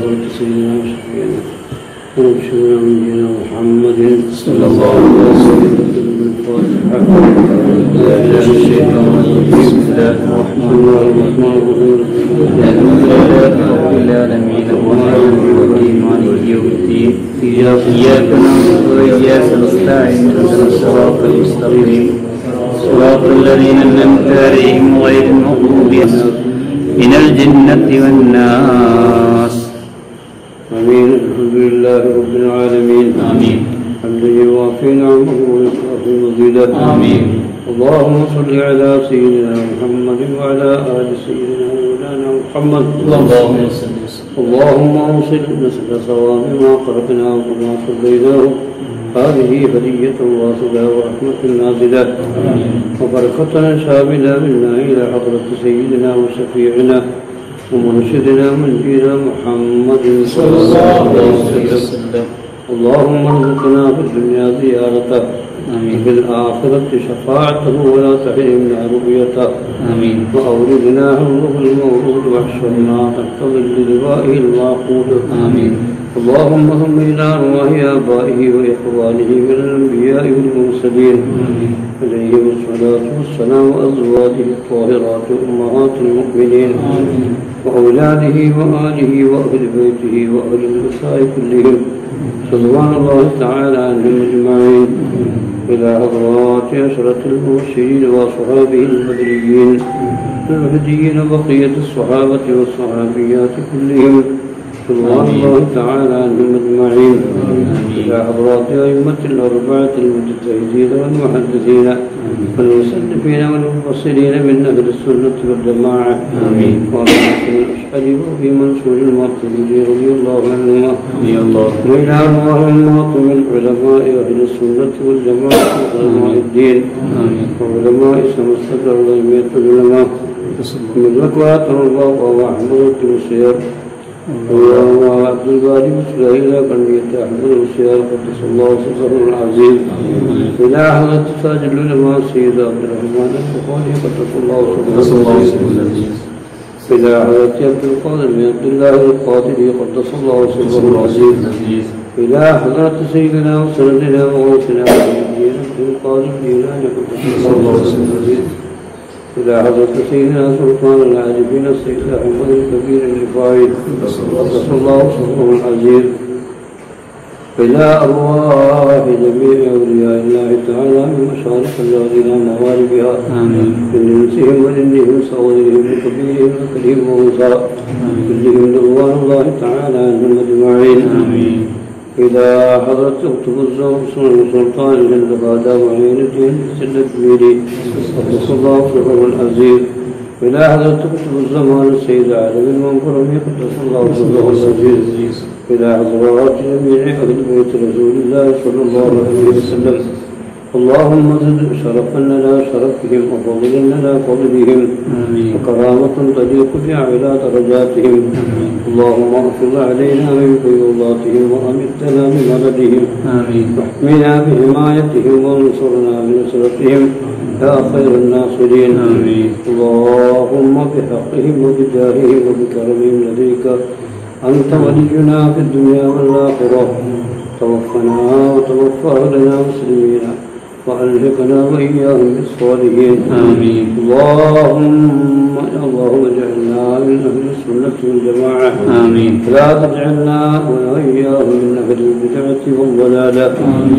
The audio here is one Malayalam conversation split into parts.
حضرة سيدنا وشفيعنا ونبشرنا من دين محمد صلى الله عليه وسلم الفاتحة لا إله إلا الشيطان الرجيم بسم الله الرحمن الرحيم الحمد لله رب العالمين الرحمن الرحيم مالك يوم الدين إياك نعبد وإياك نستعين اهدنا الصراط المستقيم صراط الذين أنعمت عليهم غير المغضوب عليهم من الجنة والناس آمين الحمد لله رب العالمين آمين حمدا يوافي نعمه ويكافي مزيدا آمين اللهم صل على سيدنا محمد وعلى آل سيدنا مولانا محمد اللهم صل وسلم اللهم اوصل نسل صواب ما قرأناه وما صليناه هذه هدية واصلة ورحمة نازلة وبركة شاملة منا إلى حضرة سيدنا وشفيعنا ومرشدنا منجينا محمد صلى الله عليه وسلم وسلم اللهم ارزقنا في الدنيا زيارته وفي الآخرة شفاعته ولا تحرمنا رؤيته آمين وأوردنا حوله المولود واحشرنا تحت ظل لوائه الواقود آمين اللهم هم إلى أرواح آبائه وإخوانه من الأنبياء والمرسلين عليهم الصلاة والسلام وأزواجه الطاهرات أمهات المؤمنين وأولاده وآله وأهل بيته وأهل النساء كلهم رضوان الله تعالى عنهم أجمعين إلى حضرات عشرة المبشرين وصحابه البدريين المهديين بقية الصحابة والصحابيات كلهم رضوان الله تعالى عنهم أجمعين إلى حضرات أئمة الأربعة المجتهدين والمحدثين والمسلفين والمفصلين من أهل السنة والجماعة آمين. وعلى حسن الأشعري وفي منصور المعتزلي رضي الله عنهما رضي الله وإلى أرواح الموت من علماء أهل السنة والجماعة وعلماء الدين آمين وعلماء سمسة العلمية العلماء من لكوات الله وأحمد السير وعبد الباري مسلمين قنية أحمد السير قدس الله سره العزيز إلى حضرة تاج العلماء سيد عبد الرحمن البخاري قدس الله سره العزيز إلى حضرة عبد القادر بن عبد الله القادري قدس الله سره العزيز إلى حضرة سيدنا وسندنا وغوثنا ونبينا عبد القادر الجيلاني قدس الله سره العزيز إلى حضرة سيدنا سلطان العارفين السيد أحمد الكبير الرفاعي قدس الله سره العزيز إلى أرواح جميع أولياء الله تعالى من مشارق الأرض إلى مغاربها آمين من إنسهم وجنهم صغيرهم وكبيرهم وكريم ووساء كلهم رضوان الله تعالى عنهم أجمعين آمين إلى حضرة أكتب الزوج سلطان الهند هذا وعين الدين سل الدميري قدس الله سره العزيز إلى حضرة أكتب الزمان السيد عالم المنفرمي قدس الله سره العزيز إلى حضرات جميع أهل بيت رسول الله صلى الله عليه وسلم اللهم زد شرفا لنا شرفهم وفضلا لنا فضلهم آمين وكرامة تليق بأعلى درجاتهم اللهم اغفر علينا من فيوضاتهم وأمتنا بمددهم آمين واحمنا بحمايتهم وانصرنا بنصرتهم يا خير الناصرين آمين. اللهم بحقهم وبجاههم وبكرمهم لديك أنت ولينا في الدنيا والآخرة توفنا وتوفى لنا مسلمين وألحقنا وإياهم بالصالحين آمين اللهم اللهم اجعلنا من أهل السنة والجماعة آمين لا تجعلنا وإياهم من أهل البدعة والضلالة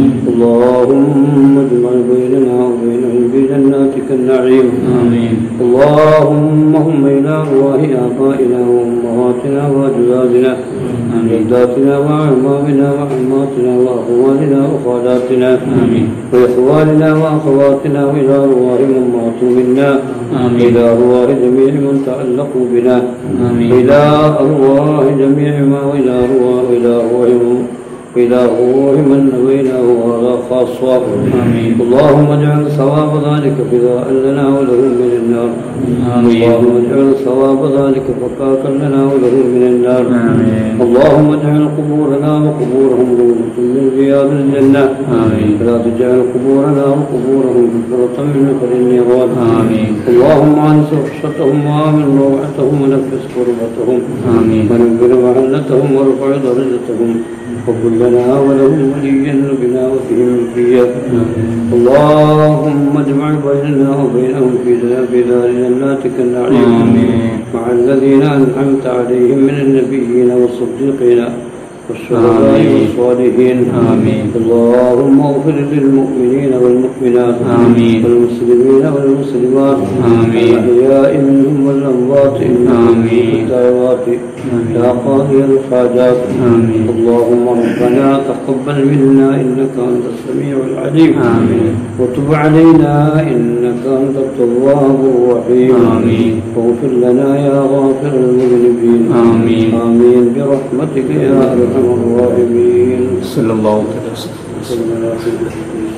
اللهم اجمع بيننا وبينهم بجناتك النعيم آمين اللهم هم إلى أرواح آبائنا وأمهاتنا وأجدادنا جداتنا وأعمامنا وعماتنا وأخواننا وخالاتنا آمين وإخواننا وأخواتنا وإلى أرواح من ماتوا منا آمين. إلى أرواح جميع من تعلقوا بنا آمين إلى أرواح جميع ما وإلى أرواح إلى أرواح إلى روح من نويناه وهذا خاصة آمين. اللهم اجعل ثواب ذلك فداء لنا وله من النار آمين. اللهم اجعل ثواب ذلك فكاكا لنا وله من النار آمين. اللهم اجعل قبورنا وقبورهم روضة من رياض الجنة آمين. ولا تجعل قبورنا وقبورهم حفرة من نفر النيران آمين. اللهم انس وحشتهم وامن روعتهم ونفس كربتهم آمين. ونبر محلتهم وارفع درجتهم وكن لنا ولهم وليا بنا وفيهم فيا اللهم اجمع بيننا وبينهم في في دار جناتك النعيم آمين. مع الذين انعمت عليهم من النبيين والصديقين والشهداء آمين. والصالحين آمين. اللهم اغفر للمؤمنين والمؤمنات آمين. والمسلمين والمسلمات آمين. الأحياء منهم والأموات إنك آمين. الدعوات يا قاضي الحاجات آمين. اللهم ربنا تقبل منا إنك أنت السميع العليم آمين. وتب علينا إنك أنت التواب الرحيم آمين. واغفر لنا يا غافر المذنبين آمين. آمين برحمتك يا أرحم الراحمين صلى الله عليه وسلم صلى الله عليه وسلم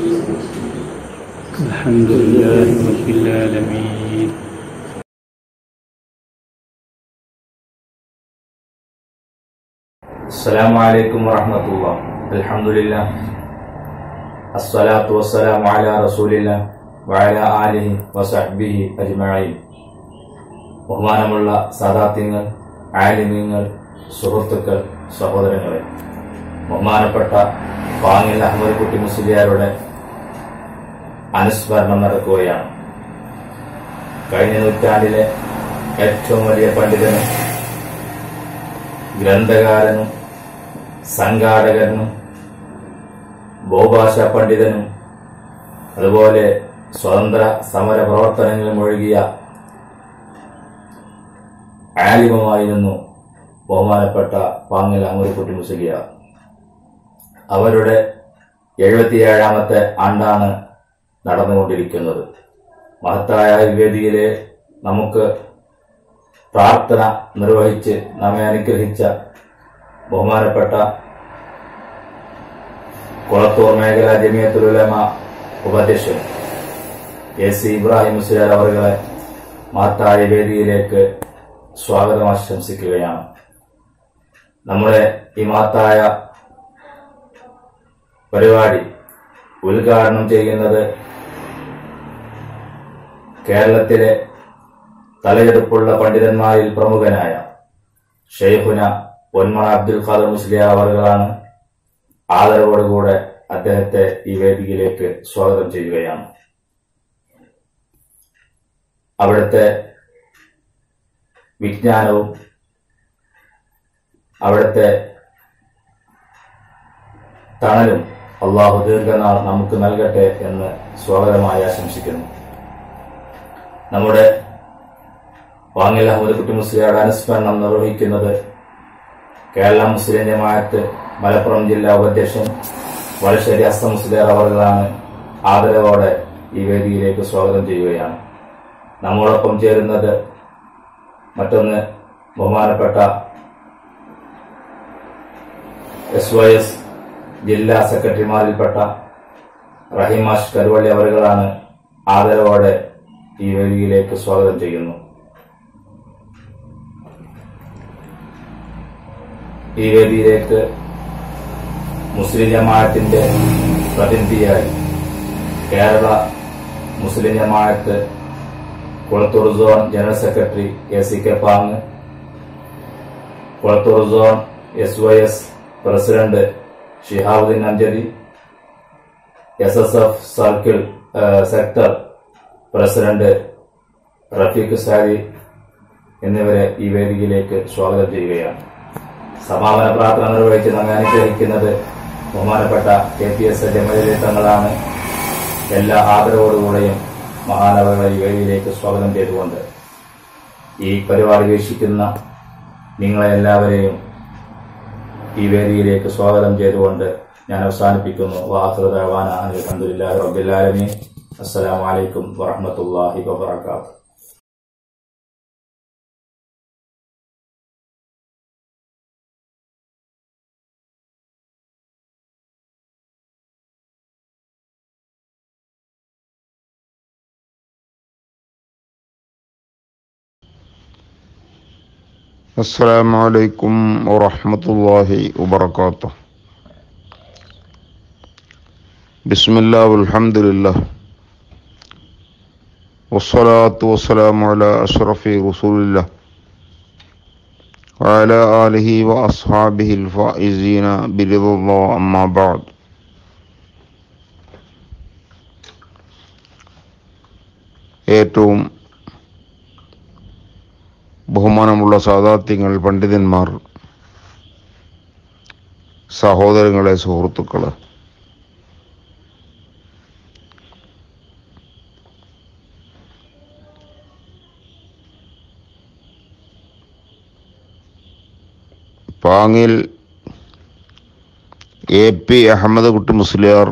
الحمد لله رب العالمين السلام عليكم ورحمة الله الحمد لله الصلاة والسلام على رسول الله وعلى آله وصحبه أجمعين ബഹുമാനമുള്ള സാദാത്യങ്ങൾ ആലിമ്യങ്ങൾ സുഹൃത്തുക്കൾ സഹോദരങ്ങളെ ബഹുമാനപ്പെട്ട വാങ്ങിൽ അഹമ്മദ് കുട്ടി മുസ്ലിയാരുടെ അനുസ്മരണം നടക്കുകയാണ് കഴിഞ്ഞ നൂറ്റാണ്ടിലെ ഏറ്റവും വലിയ പണ്ഡിതനും ഗ്രന്ഥകാരനും സംഘാടകനും ബഹുഭാഷാ പണ്ഡിതനും അതുപോലെ സ്വതന്ത്ര സമര പ്രവർത്തനങ്ങളിൽ മുഴുകിയ ആലിമമായിരുന്നു ബഹുമാനപ്പെട്ട പാങ്ങൽ അമൂരിക്കുട്ടി മുസ്ലിയ അവരുടെ എഴുപത്തിയേഴാമത്തെ ആണ്ടാണ് നടന്നുകൊണ്ടിരിക്കുന്നത് മഹത്തായ ഈ വേദിയിലെ നമുക്ക് പ്രാർത്ഥന നിർവഹിച്ച് നമ്മെ അനുഗ്രഹിച്ച ബഹുമാനപ്പെട്ട കുളത്തൂർ മേഖല ജമിയത്തുലമ ഉപാധ്യക്ഷൻ എ സി ഇബ്രാഹിം മുസ്ലിയാർ അവറുകളെ മഹത്തായ വേദിയിലേക്ക് സ്വാഗതം ആശംസിക്കുകയാണ് നമ്മുടെ ഈ മഹത്തായ പരിപാടി ഉദ്ഘാടനം ചെയ്യുന്നത് കേരളത്തിലെ തലയെടുപ്പുള്ള പണ്ഡിതന്മാരിൽ പ്രമുഖനായ ഷെയ്ഖുന പൊന്മണ അബ്ദുൽ ഖാദർ മുസ്ലിയാർ അവറുകളാണ് ആദരവോടുകൂടെ അദ്ദേഹത്തെ ഈ വേദിയിലേക്ക് സ്വാഗതം ചെയ്യുകയാണ് അവിടുത്തെ വിജ്ഞാനവും അവിടുത്തെ തണലും അള്ളാഹു ദീർഘനാൾ നമുക്ക് നൽകട്ടെ എന്ന് സ്വാഗതമായി ആശംസിക്കുന്നു നമ്മുടെ വാങ്ങിൽ അഹമ്മദ് കുട്ടി മുസ്ലിയുടെ അനുസ്മരണം നിർവഹിക്കുന്നത് കേരള മുസ്ലിം ജമാഅത്ത് മലപ്പുറം ജില്ലാ ഉപാധ്യക്ഷൻ വളശ്ശേരി അസ്ത മുസ്ലിയാർ അവറുകളാണ് ആദരവോടെ ഈ വേദിയിലേക്ക് സ്വാഗതം ചെയ്യുകയാണ് നമ്മോടൊപ്പം ചേരുന്നത് മറ്റൊന്ന് ബഹുമാനപ്പെട്ട എസ് വൈ എസ് ജില്ലാ സെക്രട്ടറിമാരിൽപ്പെട്ട റഹിമാഷ് കരുവള്ളി അവറുകളാണ് ആദരവോടെ ഈ വേദിയിലേക്ക് സ്വാഗതം ചെയ്യുന്നു ഈ വേദിയിലേക്ക് മുസ്ലിം ജമാഅത്തിന്റെ പ്രതിനിധിയായി Kerala Muslim Jamaat Kulathur zone general secretary A C K Pang Kulathur zone S Y S president Shihabuddeen Anchari S S F circle ഏഹ്, സെക്ടർ പ്രസിഡന്റ് റഫീഖ് സാരി എന്നിവരെ ഈ വേദിയിലേക്ക് സ്വാഗതം ചെയ്യുകയാണ് സമാപന പ്രാർത്ഥന നിർവഹിച്ച് നമ്മെ അനുഗ്രഹിക്കുന്നത് ബഹുമാനപ്പെട്ട കെ പി എസ് ജമലി തങ്ങളാണ് എല്ലാ ആദരവോടുകൂടെയും മഹാനവകളെ ഈ വേദിയിലേക്ക് സ്വാഗതം ചെയ്തുകൊണ്ട് ഈ പരിപാടി വീക്ഷിക്കുന്ന നിങ്ങളെ എല്ലാവരെയും ഈ വേദിയിലേക്ക് സ്വാഗതം ചെയ്തുകൊണ്ട് ഞാൻ അവസാനിപ്പിക്കുന്നു വാഹൃദാന അലഹമുല്ലാ റബ്ബിലാലമി അസ്സലാമലൈക്കും വറഹമത്തല്ലാഹി വബർക്കാത്തു السلام عليكم ورحمة الله وبركاته بسم الله والحمد لله والصلاة والسلام على أشرف رسول الله وعلى آله وأصحابه الفائزين برضا الله أما بعد ഏറ്റവും ബഹുമാനമുള്ള സാധാത്യങ്ങൾ പണ്ഡിതന്മാർ സഹോദരങ്ങളെ സുഹൃത്തുക്കള് പാങ്ങിൽ എ പി അഹമ്മദ് കുട്ടി മുസ്ലിയാർ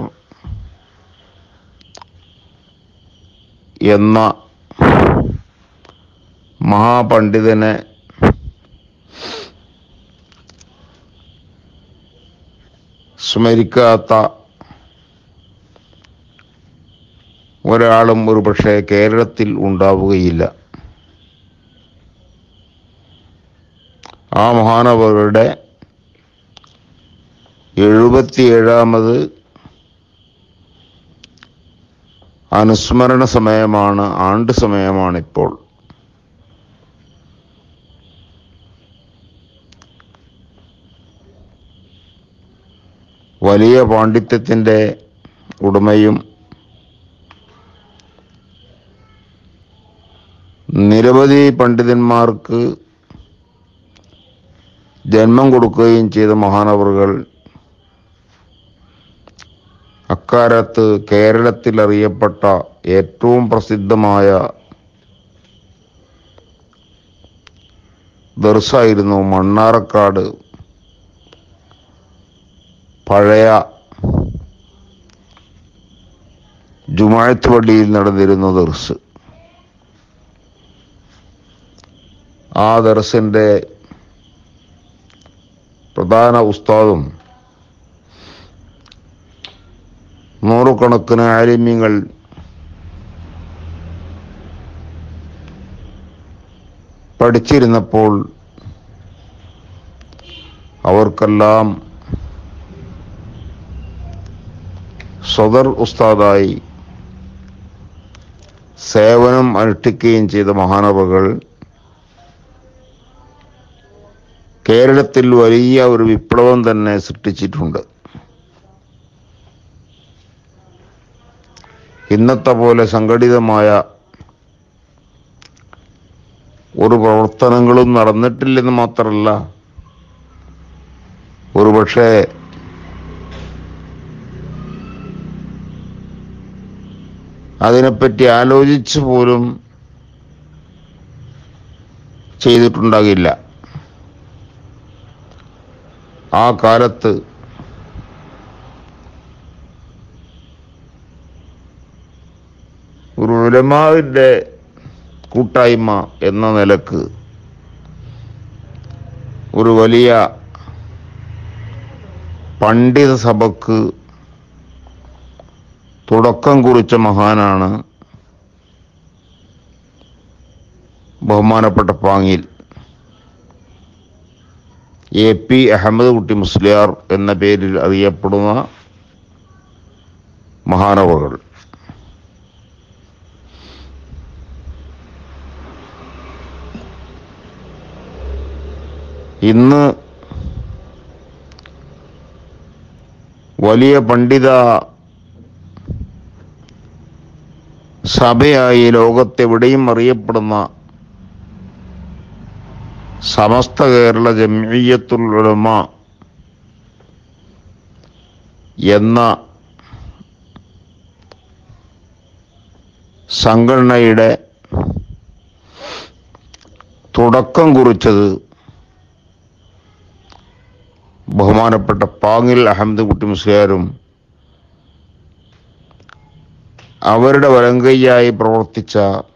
എന്ന മഹാപണ്ഡിതനെ സ്മരിക്കാത്ത ഒരാളും ഒരു പക്ഷേ കേരളത്തിൽ ഉണ്ടാവുകയില്ല ആ മഹാനവരുടെ എഴുപത്തിയേഴാമത് അനുസ്മരണ സമയമാണ് ആണ്ട് സമയമാണിപ്പോൾ വലിയ പാണ്ഡിത്യത്തിൻ്റെ ഉടമയും നിരവധി പണ്ഡിതന്മാർക്ക് ജന്മം കൊടുക്കുകയും ചെയ്ത മഹാനവറുകൾ അക്കാലത്ത് കേരളത്തിൽ അറിയപ്പെട്ട ഏറ്റവും പ്രസിദ്ധമായ ദർസായിരുന്നു മണ്ണാറക്കാട് പഴയ ജുമാഴത്ത് പള്ളിയിൽ നടന്നിരുന്ന ദർസ് ആ ദർസിൻ്റെ പ്രധാന ഉസ്താദും നൂറുകണക്കിന് ആലിമ്യങ്ങൾ പഠിച്ചിരുന്നപ്പോൾ അവർക്കെല്ലാം സ്വദർ ഉസ്താദായി സേവനം അനുഷ്ഠിക്കുകയും ചെയ്ത മഹാനവകൾ കേരളത്തിൽ വലിയ ഒരു വിപ്ലവം തന്നെ സൃഷ്ടിച്ചിട്ടുണ്ട് ഇന്നത്തെ പോലെ സംഘടിതമായ ഒരു പ്രവർത്തനങ്ങളും നടന്നിട്ടില്ലെന്ന് മാത്രമല്ല ഒരുപക്ഷെ അതിനെപ്പറ്റി ആലോചിച്ച് പോലും ചെയ്തിട്ടുണ്ടാകില്ല ആ കാലത്ത് ഒരു ഉലമാവിൻ്റെ കൂട്ടായ്മ എന്ന നിലക്ക് ഒരു വലിയ പണ്ഡിത സഭക്ക് തുടക്കം കുറിച്ച മഹാനാണ് ബഹുമാനപ്പെട്ട പാങ്ങിൽ എ പി അഹമ്മദ് കുട്ടി മുസ്ലിയാർ എന്ന പേരിൽ അറിയപ്പെടുന്ന മഹാനവകൾ ഇന്ന് വലിയ പണ്ഡിത സഭയായി ലോകത്തെവിടെയും അറിയപ്പെടുന്ന സമസ്ത കേരള ജമിയത്തുൽ ഉലമ എന്ന സംഘടനയുടെ തുടക്കം കുറിച്ചത് ബഹുമാനപ്പെട്ട പാങ്ങിൽ അഹമ്മദ് കുട്ടി മുസ്ലിയാരും അവരുടെ വലങ്കയ്യായി പ്രവർത്തിച്ച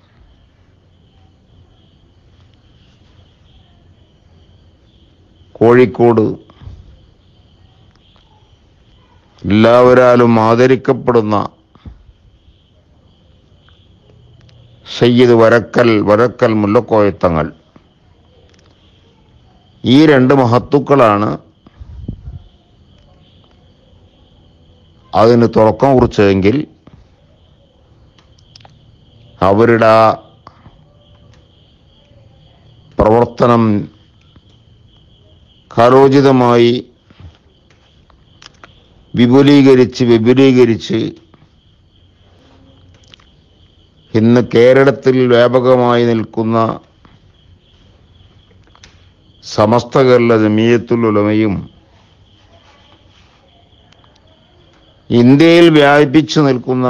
കോഴിക്കോട് എല്ലാവരാലും ആദരിക്കപ്പെടുന്ന സയ്യിദ് വരക്കൽ വരക്കൽ മുല്ലക്കോയത്തങ്ങൾ ഈ രണ്ട് മഹത്തുക്കളാണ് അതിന് തുടക്കം കുറിച്ചതെങ്കിൽ അവരുടെ ആ പ്രവർത്തനം കാലോചിതമായി വിപുലീകരിച്ച് വിപുലീകരിച്ച് ഇന്ന് കേരളത്തിൽ വ്യാപകമായി നിൽക്കുന്ന സമസ്ത കേരള ജമീയത്തുൽ ഉലമയും ഇന്ത്യയിൽ വ്യാപിച്ചു നിൽക്കുന്ന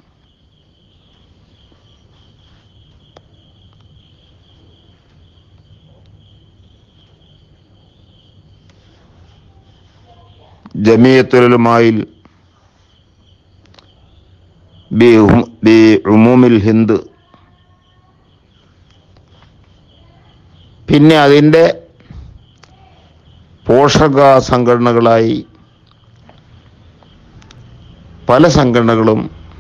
ജമീയത്തുലമായിൽ ബി ഉമൂമിൽ ഹിന്ദ് പിന്നെ അതിൻ്റെ പോഷക സംഘടനകളായി പല സംഘടനകളും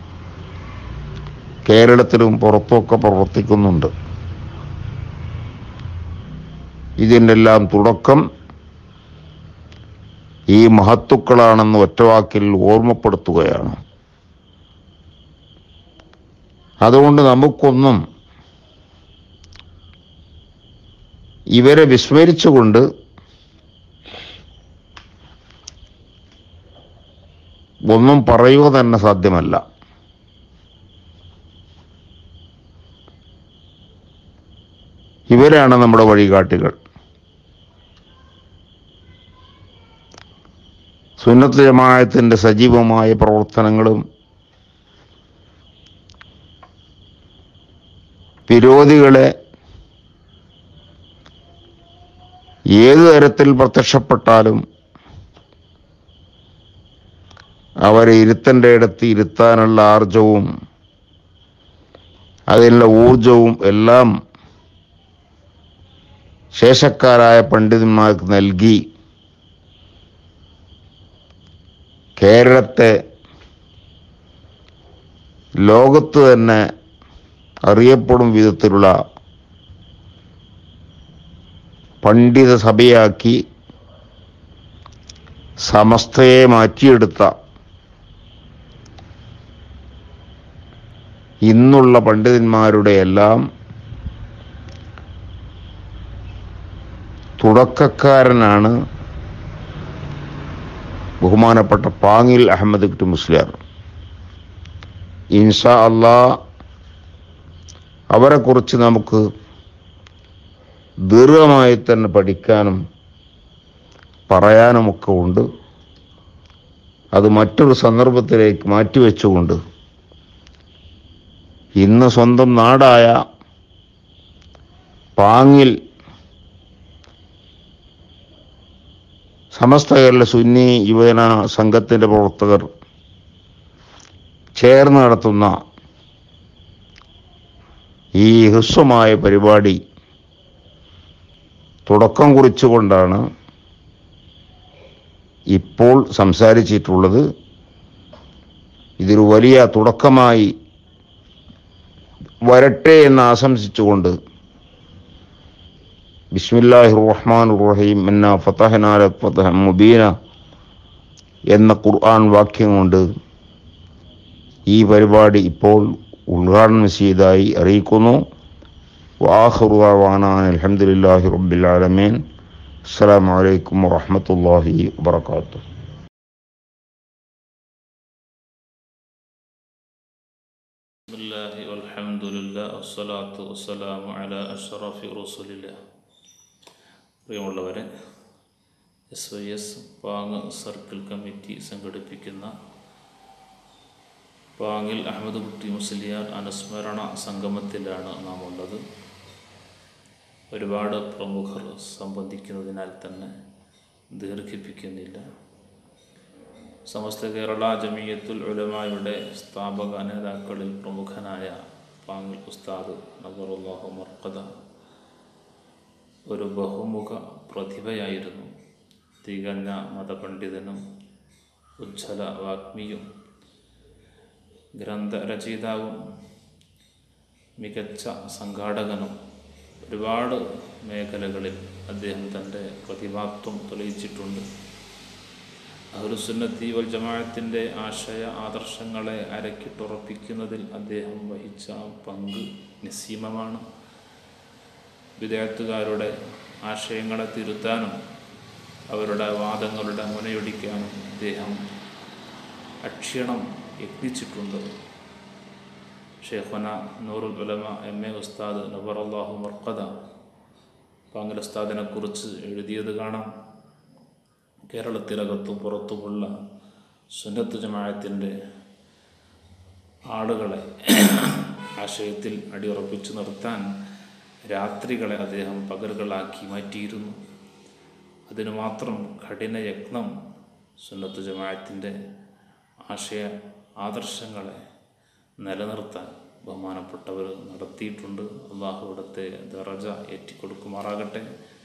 കേരളത്തിലും പുറത്തുമൊക്കെ പ്രവർത്തിക്കുന്നുണ്ട് ഇതിൻ്റെ എല്ലാം തുടക്കം ഈ മഹത്തുക്കളാണെന്ന് ഒറ്റവാക്കിൽ ഓർമ്മപ്പെടുത്തുകയാണ് അതുകൊണ്ട് നമുക്കൊന്നും ഇവരെ വിസ്മരിച്ചുകൊണ്ട് ഒന്നും പറയുക തന്നെ സാധ്യമല്ല ഇവരാണ് നമ്മുടെ വഴികാട്ടികൾ സുന്നത്ത് ജമാഅത്തിന്റെ സജീവമായ പ്രവർത്തനങ്ങളും വിരോധികളെ ഏതു തരത്തിൽ പ്രത്യക്ഷപ്പെട്ടാലും അവരെ ഇരുത്തേണ്ട ഇടത്ത് ഇരുത്താനുള്ള ആർജവും അതിനുള്ള ഊർജവും എല്ലാം ശേഷക്കാരായ പണ്ഡിതന്മാർക്ക് നൽകി കേരളത്തെ ലോകത്ത് തന്നെ അറിയപ്പെടും വിധത്തിലുള്ള പണ്ഡിത സഭയാക്കി സമസ്തയെ മാറ്റിയെടുത്ത ഇന്നുള്ള പണ്ഡിതന്മാരുടെ എല്ലാം തുടക്കക്കാരനാണ് ബഹുമാനപ്പെട്ട പാങ്ങിൽ അഹമ്മദ് കുട്ടി മുസ്ലിയാർ ഇൻഷാ അള്ളാ അവരെക്കുറിച്ച് നമുക്ക് ദീർഘമായി തന്നെ പഠിക്കാനും പറയാനുമൊക്കെ ഉണ്ട് അത് മറ്റൊരു സന്ദർഭത്തിലേക്ക് മാറ്റിവെച്ചുകൊണ്ട് ഇന്ന് സ്വന്തം നാടായ പാങ്ങിൽ സമസ്ത കേരള സുന്നി യുവജന സംഘത്തിൻ്റെ പ്രവർത്തകർ ചേർന്ന് നടത്തുന്ന ഈ ഹ്രസ്വമായ പരിപാടി തുടക്കം കുറിച്ചുകൊണ്ടാണ് ഇപ്പോൾ സംസാരിച്ചിട്ടുള്ളത് ഇതൊരു വലിയ തുടക്കമായി വരട്ടെ എന്ന് ആശംസിച്ചുകൊണ്ട് ബിസ്മില്ലാഹി റഹ്മാൻ റഹീം എന്ന ഫതഹനാല ഫതഹ മുബീന എന്ന ഖുർആൻ വാക്യം കൊണ്ട് ഈ പരിപാടി ഇപ്പോൾ ഉദ്ഘാടനം ചെയ്തതായി അറിയിക്കുന്നു വാഹുറു വാനാൻ അലഹമുല്ലാഹി റബ്ബിൽ ആലമീൻ അസ്സലാമു അലൈക്കും വറഹ്മത്തുള്ളാഹി വബറകാതുഹു بسم الله والحمد لله والصلاة والسلام على أشرف رسول الله പ്രിയമുള്ളവരെ S Y S Pang circle committee സംഘടിപ്പിക്കുന്ന പാങ്ങിൽ അഹമ്മദ് കുട്ടി മുസ്ലിയാർ അനുസ്മരണ സംഗമത്തിലാണ് നാം ഉള്ളത് ഒരുപാട് പ്രമുഖർ സംബന്ധിക്കുന്നതിനാൽ തന്നെ ദീർഘിപ്പിക്കുന്നില്ല സമസ്ത കേരള ജമീയത്തുൽ ഉലമായുടെ സ്ഥാപക നേതാക്കളിൽ പ്രമുഖനായ പാങ്ങിൽ ഉസ്താദ് നബറുല്ലാഹു മർക്കദ ഒരു ബഹുമുഖ പ്രതിഭയായിരുന്നു തികഞ്ഞ മതപണ്ഡിതനും ഉജ്ജ്വല വാഗ്മിയും ഗ്രന്ഥരചയിതാവും മികച്ച സംഘാടകനും ഒരുപാട് മേഖലകളിൽ അദ്ദേഹം തൻ്റെ പ്രതിഭാത്വം തെളിയിച്ചിട്ടുണ്ട് അഹ്ലുസുന്നത്തി വൽ ജമാഅത്തിൻ്റെ ആശയ ആദർശങ്ങളെ അരക്കിട്ടുറപ്പിക്കുന്നതിൽ അദ്ദേഹം വഹിച്ച പങ്ക് നിസ്സീമമാണ് വിദേഹത്തുകാരുടെ ആശയങ്ങളെ തിരുത്താനും അവരുടെ വാദങ്ങളുടെ മുനയൊടിക്കാനും അദ്ദേഹം അക്ഷീണം യത്നിച്ചിട്ടുണ്ട് ഷെയ്ഖുന നൂറുൽ ഉലമ എം എ ഉസ്താദ് നബറല്ലാഹു മർക്കദ പാങ്ങൽ ഉസ്താദിനെ കുറിച്ച് എഴുതിയത് കാണാം കേരളത്തിലകത്തും പുറത്തുമുള്ള സുന്നത്ത് ജമാഅത്തിൻ്റെ ആളുകളെ ആശയത്തിൽ അടിയുറപ്പിച്ചു നിർത്താൻ രാത്രികളെ അദ്ദേഹം പകലുകളാക്കി മാറ്റിയിരുന്നു അതിനു മാത്രം കഠിന യത്നം സുന്നത്ത് ജമാഅത്തിൻ്റെ ആശയ ആദർശങ്ങളെ നിലനിർത്താൻ ബഹുമാനപ്പെട്ടവർ നടത്തിയിട്ടുണ്ട് അള്ളാഹു ഇവിടുത്തെ ദറജ ഏറ്റിക്കൊടുക്കുമാറാകട്ടെ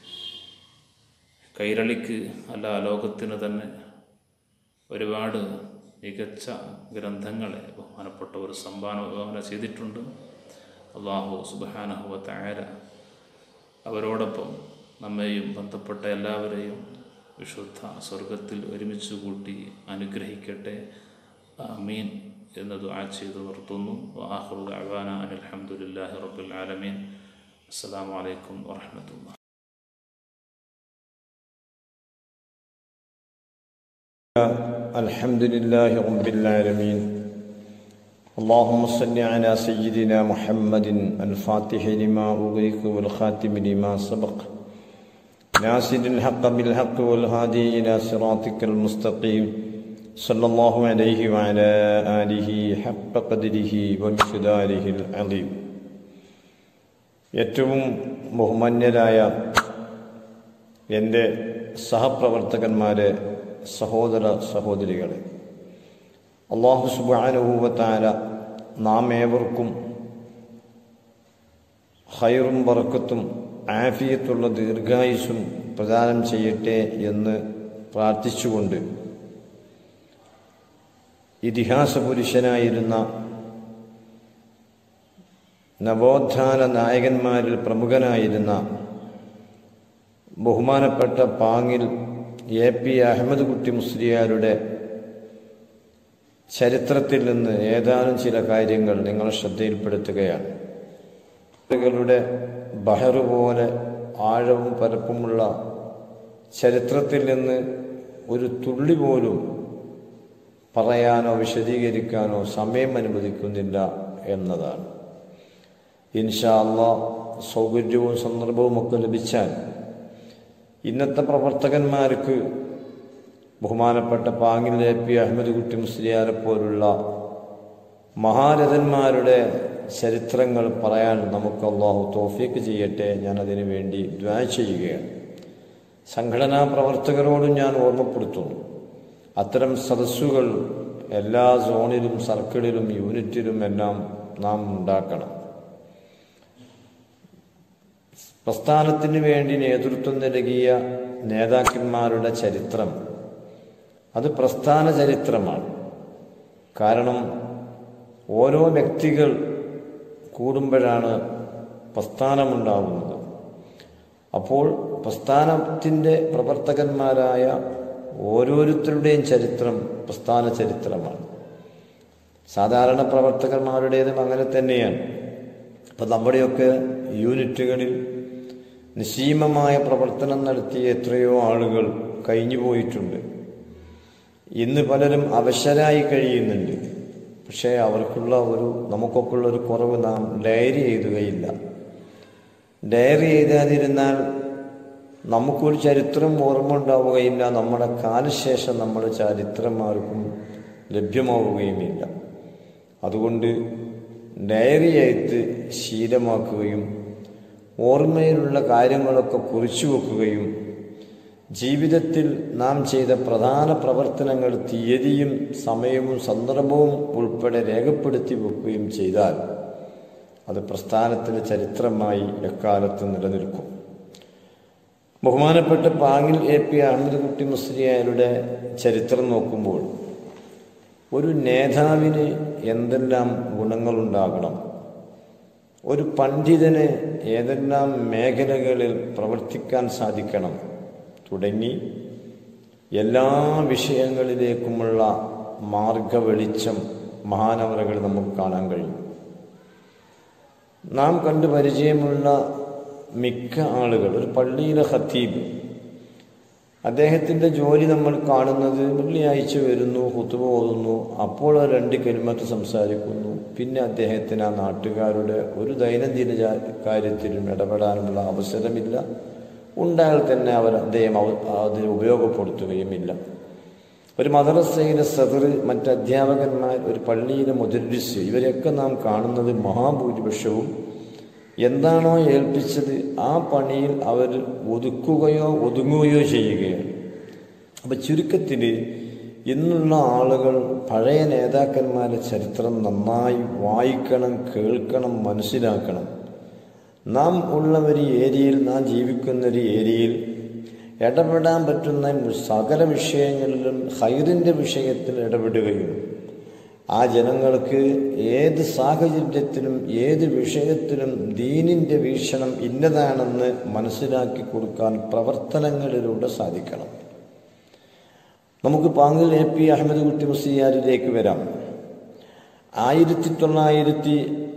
കൈരളിക്ക് അല്ല ലോകത്തിന് തന്നെ ഒരുപാട് മികച്ച ഗ്രന്ഥങ്ങളെ ബഹുമാനപ്പെട്ടവർ സംഭാവന ചെയ്തിട്ടുണ്ട് അള്ളാഹു സുബാനഹുവ താര അവരോടൊപ്പം നമ്മെയും ബന്ധപ്പെട്ട എല്ലാവരെയും വിശുദ്ധ സ്വർഗത്തിൽ ഒരുമിച്ച് കൂട്ടി അനുഗ്രഹിക്കട്ടെ അമീൻ എന്ന് ദുആ ചെയ്ത് നിർത്തുന്നു വാഹുർ അവാന അനിൽഹമുല്ലാഹി റബ്ബുൽ ആലമീൻ അസ്സലാമു അലൈക്കും വറഹ്മത്തുള്ളാഹി الحمد لله رب العالمين اللهم صل على سيدنا محمد الفاتح لما أغلق والخاتم لما سبق ناصر الحق بالحق والهادي إلى صراطك المستقيم صلى الله عليه وعلى آله حق قدره ومقداره العظيم ഏറ്റവും ബഹുമാന്യരായ എൻ്റെ സഹപ്രവർത്തകന്മാരെ സഹോദര സഹോദരികളെ അള്ളാഹു സുബാനുഭൂവത്താര നാം ഏവർക്കും ഹൈറും വറക്കത്തും ആഫിയത്തുള്ള ദീർഘായുസും പ്രദാനം ചെയ്യട്ടെ എന്ന് പ്രാർത്ഥിച്ചുകൊണ്ട് ഇതിഹാസ പുരുഷനായിരുന്ന നവോത്ഥാന നായകന്മാരിൽ പ്രമുഖനായിരുന്ന ബഹുമാനപ്പെട്ട പാങ്ങിൽ എ പി അഹമ്മദ് കുട്ടി മുസ്ലിയാരുടെ ചരിത്രത്തിൽ നിന്ന് ഏതാനും ചില കാര്യങ്ങൾ നിങ്ങളെ ശ്രദ്ധയിൽപ്പെടുത്തുകയാണ് ളുടെ ബഹറ് പോലെ ആഴവും പരപ്പുമുള്ള ചരിത്രത്തിൽ നിന്ന് ഒരു തുള്ളി പോലും പറയാനോ വിശദീകരിക്കാനോ സമയം അനുവദിക്കുന്നില്ല എന്നതാണ് ഇൻഷാ അള്ളാ സൗകര്യവും സന്ദർഭവും ഒക്കെ ലഭിച്ചാൽ ഇന്നത്തെ പ്രവർത്തകന്മാർക്ക് ബഹുമാനപ്പെട്ട പാങ്ങിൽ എ പി അഹമ്മദ് കുട്ടി മുസ്ലിയാരെ പോലുള്ള മഹാരഥന്മാരുടെ ചരിത്രങ്ങൾ പറയാൻ നമുക്ക് അള്ളാഹു തോഫീക്ക് ചെയ്യട്ടെ ഞാൻ അതിനു വേണ്ടി ദ്വാ ചെയ്യുകയാണ് സംഘടനാ പ്രവർത്തകരോടും ഞാൻ ഓർമ്മപ്പെടുത്തുന്നു അത്തരം സദസ്സുകൾ എല്ലാ സോണിലും സർക്കിളിലും യൂണിറ്റിലും എല്ലാം നാം ഉണ്ടാക്കണം പ്രസ്ഥാനത്തിന് വേണ്ടി നേതൃത്വം നൽകിയ നേതാക്കന്മാരുടെ ചരിത്രം അത് പ്രസ്ഥാന ചരിത്രമാണ് കാരണം ഓരോ വ്യക്തികൾ കൂടുമ്പോഴാണ് പ്രസ്ഥാനമുണ്ടാകുന്നത് അപ്പോൾ പ്രസ്ഥാനത്തിൻ്റെ പ്രവർത്തകന്മാരായ ഓരോരുത്തരുടെയും ചരിത്രം പ്രസ്ഥാന ചരിത്രമാണ് സാധാരണ പ്രവർത്തകന്മാരുടേതും അങ്ങനെ തന്നെയാണ് അപ്പം നമ്മുടെയൊക്കെ യൂണിറ്റുകളിൽ നിശീമമായ പ്രവർത്തനം നടത്തിയ എത്രയോ ആളുകൾ കഴിഞ്ഞു പോയിട്ടുണ്ട് ഇന്ന് പലരും അവശരായി കഴിയുന്നുണ്ട് പക്ഷേ അവർക്കുള്ള ഒരു നമുക്കൊക്കെ ഉള്ള ഒരു കുറവ് നാം ഡയറി എഴുതുകയില്ല ഡയറി എഴുതാതിരുന്നാൽ നമുക്കൊരു ചരിത്രം ഓർമ്മ ഉണ്ടാവുകയില്ല നമ്മുടെ കാലശേഷം നമ്മുടെ ചരിത്രം ആർക്കും ലഭ്യമാവുകയുമില്ല അതുകൊണ്ട് ഡയറി എഴുത്ത് ശീലമാക്കുകയും ഓർമ്മയിലുള്ള കാര്യങ്ങളൊക്കെ കുറിച്ചു വെക്കുകയും ജീവിതത്തിൽ നാം ചെയ്ത പ്രധാന പ്രവർത്തനങ്ങൾ തീയതിയും സമയവും സന്ദർഭവും ഉൾപ്പെടെ രേഖപ്പെടുത്തി വെക്കുകയും ചെയ്താൽ അത് പ്രസ്ഥാനത്തിൻ്റെ ചരിത്രമായി എക്കാലത്ത് നിലനിൽക്കും ബഹുമാനപ്പെട്ട പാങ്ങിൽ എ പി അഹമ്മദ് കുട്ടി മുസ്ലിയാരുടെ ചരിത്രം നോക്കുമ്പോൾ ഒരു നേതാവിന് എന്തെല്ലാം ഗുണങ്ങളുണ്ടാകണം ഒരു പണ്ഡിതന് ഏതെല്ലാം മേഖലകളിൽ പ്രവർത്തിക്കാൻ സാധിക്കണം തുടങ്ങി എല്ലാ വിഷയങ്ങളിലേക്കുമുള്ള മാർഗ വെളിച്ചം മഹാനവരകൾ നമുക്ക് കാണാൻ കഴിയും നാം കണ്ട് പരിചയമുള്ള മിക്ക ആളുകൾ ഒരു പള്ളിയിലെ ഖത്തീബ് അദ്ദേഹത്തിൻ്റെ ജോലി നമ്മൾ കാണുന്നത് വെള്ളിയാഴ്ച വരുന്നു ഹുത്തുബ ഓതുന്നു അപ്പോൾ ആ രണ്ട് കെൽമത്ത് സംസാരിക്കുന്നു പിന്നെ അദ്ദേഹത്തിന് ആ നാട്ടുകാരുടെ ഒരു ദൈനംദിന ജാ- കാര്യത്തിലും ഇടപെടാനുള്ള അവസരമില്ല ഉണ്ടായാൽ തന്നെ അവർ അദ്ദേഹം അവ- അതിന് ഉപയോഗപ്പെടുത്തുകയുമില്ല ഒരു മദ്രസയിലെ സദർ മറ്റ് അധ്യാപകന്മാർ ഒരു പള്ളിയിലെ മുദരിസ് ഇവരെയൊക്കെ നാം കാണുന്നത് മഹാഭൂരിപക്ഷവും എന്താണോ ഏൽപ്പിച്ചത് ആ പണിയിൽ അവർ ഒതുക്കുകയോ ഒതുങ്ങുകയോ ചെയ്യുകയാണ് അപ്പം ചുരുക്കത്തിൽ ഇന്നുള്ള ആളുകൾ പഴയ നേതാക്കന്മാരുടെ ചരിത്രം നന്നായി വായിക്കണം കേൾക്കണം മനസ്സിലാക്കണം നാം ഉള്ള ഒരു ഏരിയയിൽ നാം ജീവിക്കുന്ന ഒരു ഏരിയയിൽ ഇടപെടാൻ പറ്റുന്ന സകല വിഷയങ്ങളിലും ഹൈറിൻ്റെ വിഷയത്തിൽ ഇടപെടുകയും ആ ജനങ്ങൾക്ക് ഏത് സാഹചര്യത്തിലും ഏത് വിഷയത്തിലും ദീനിൻ്റെ വീക്ഷണം ഇന്നതാണെന്ന് മനസ്സിലാക്കി കൊടുക്കാൻ പ്രവർത്തനങ്ങളിലൂടെ സാധിക്കണം നമുക്ക് പാങ്ങിൽ എ പി അഹമ്മദ് കുട്ടി മുസ്ലിയാരിലേക്ക് വരാം ആയിരത്തി തൊള്ളായിരത്തി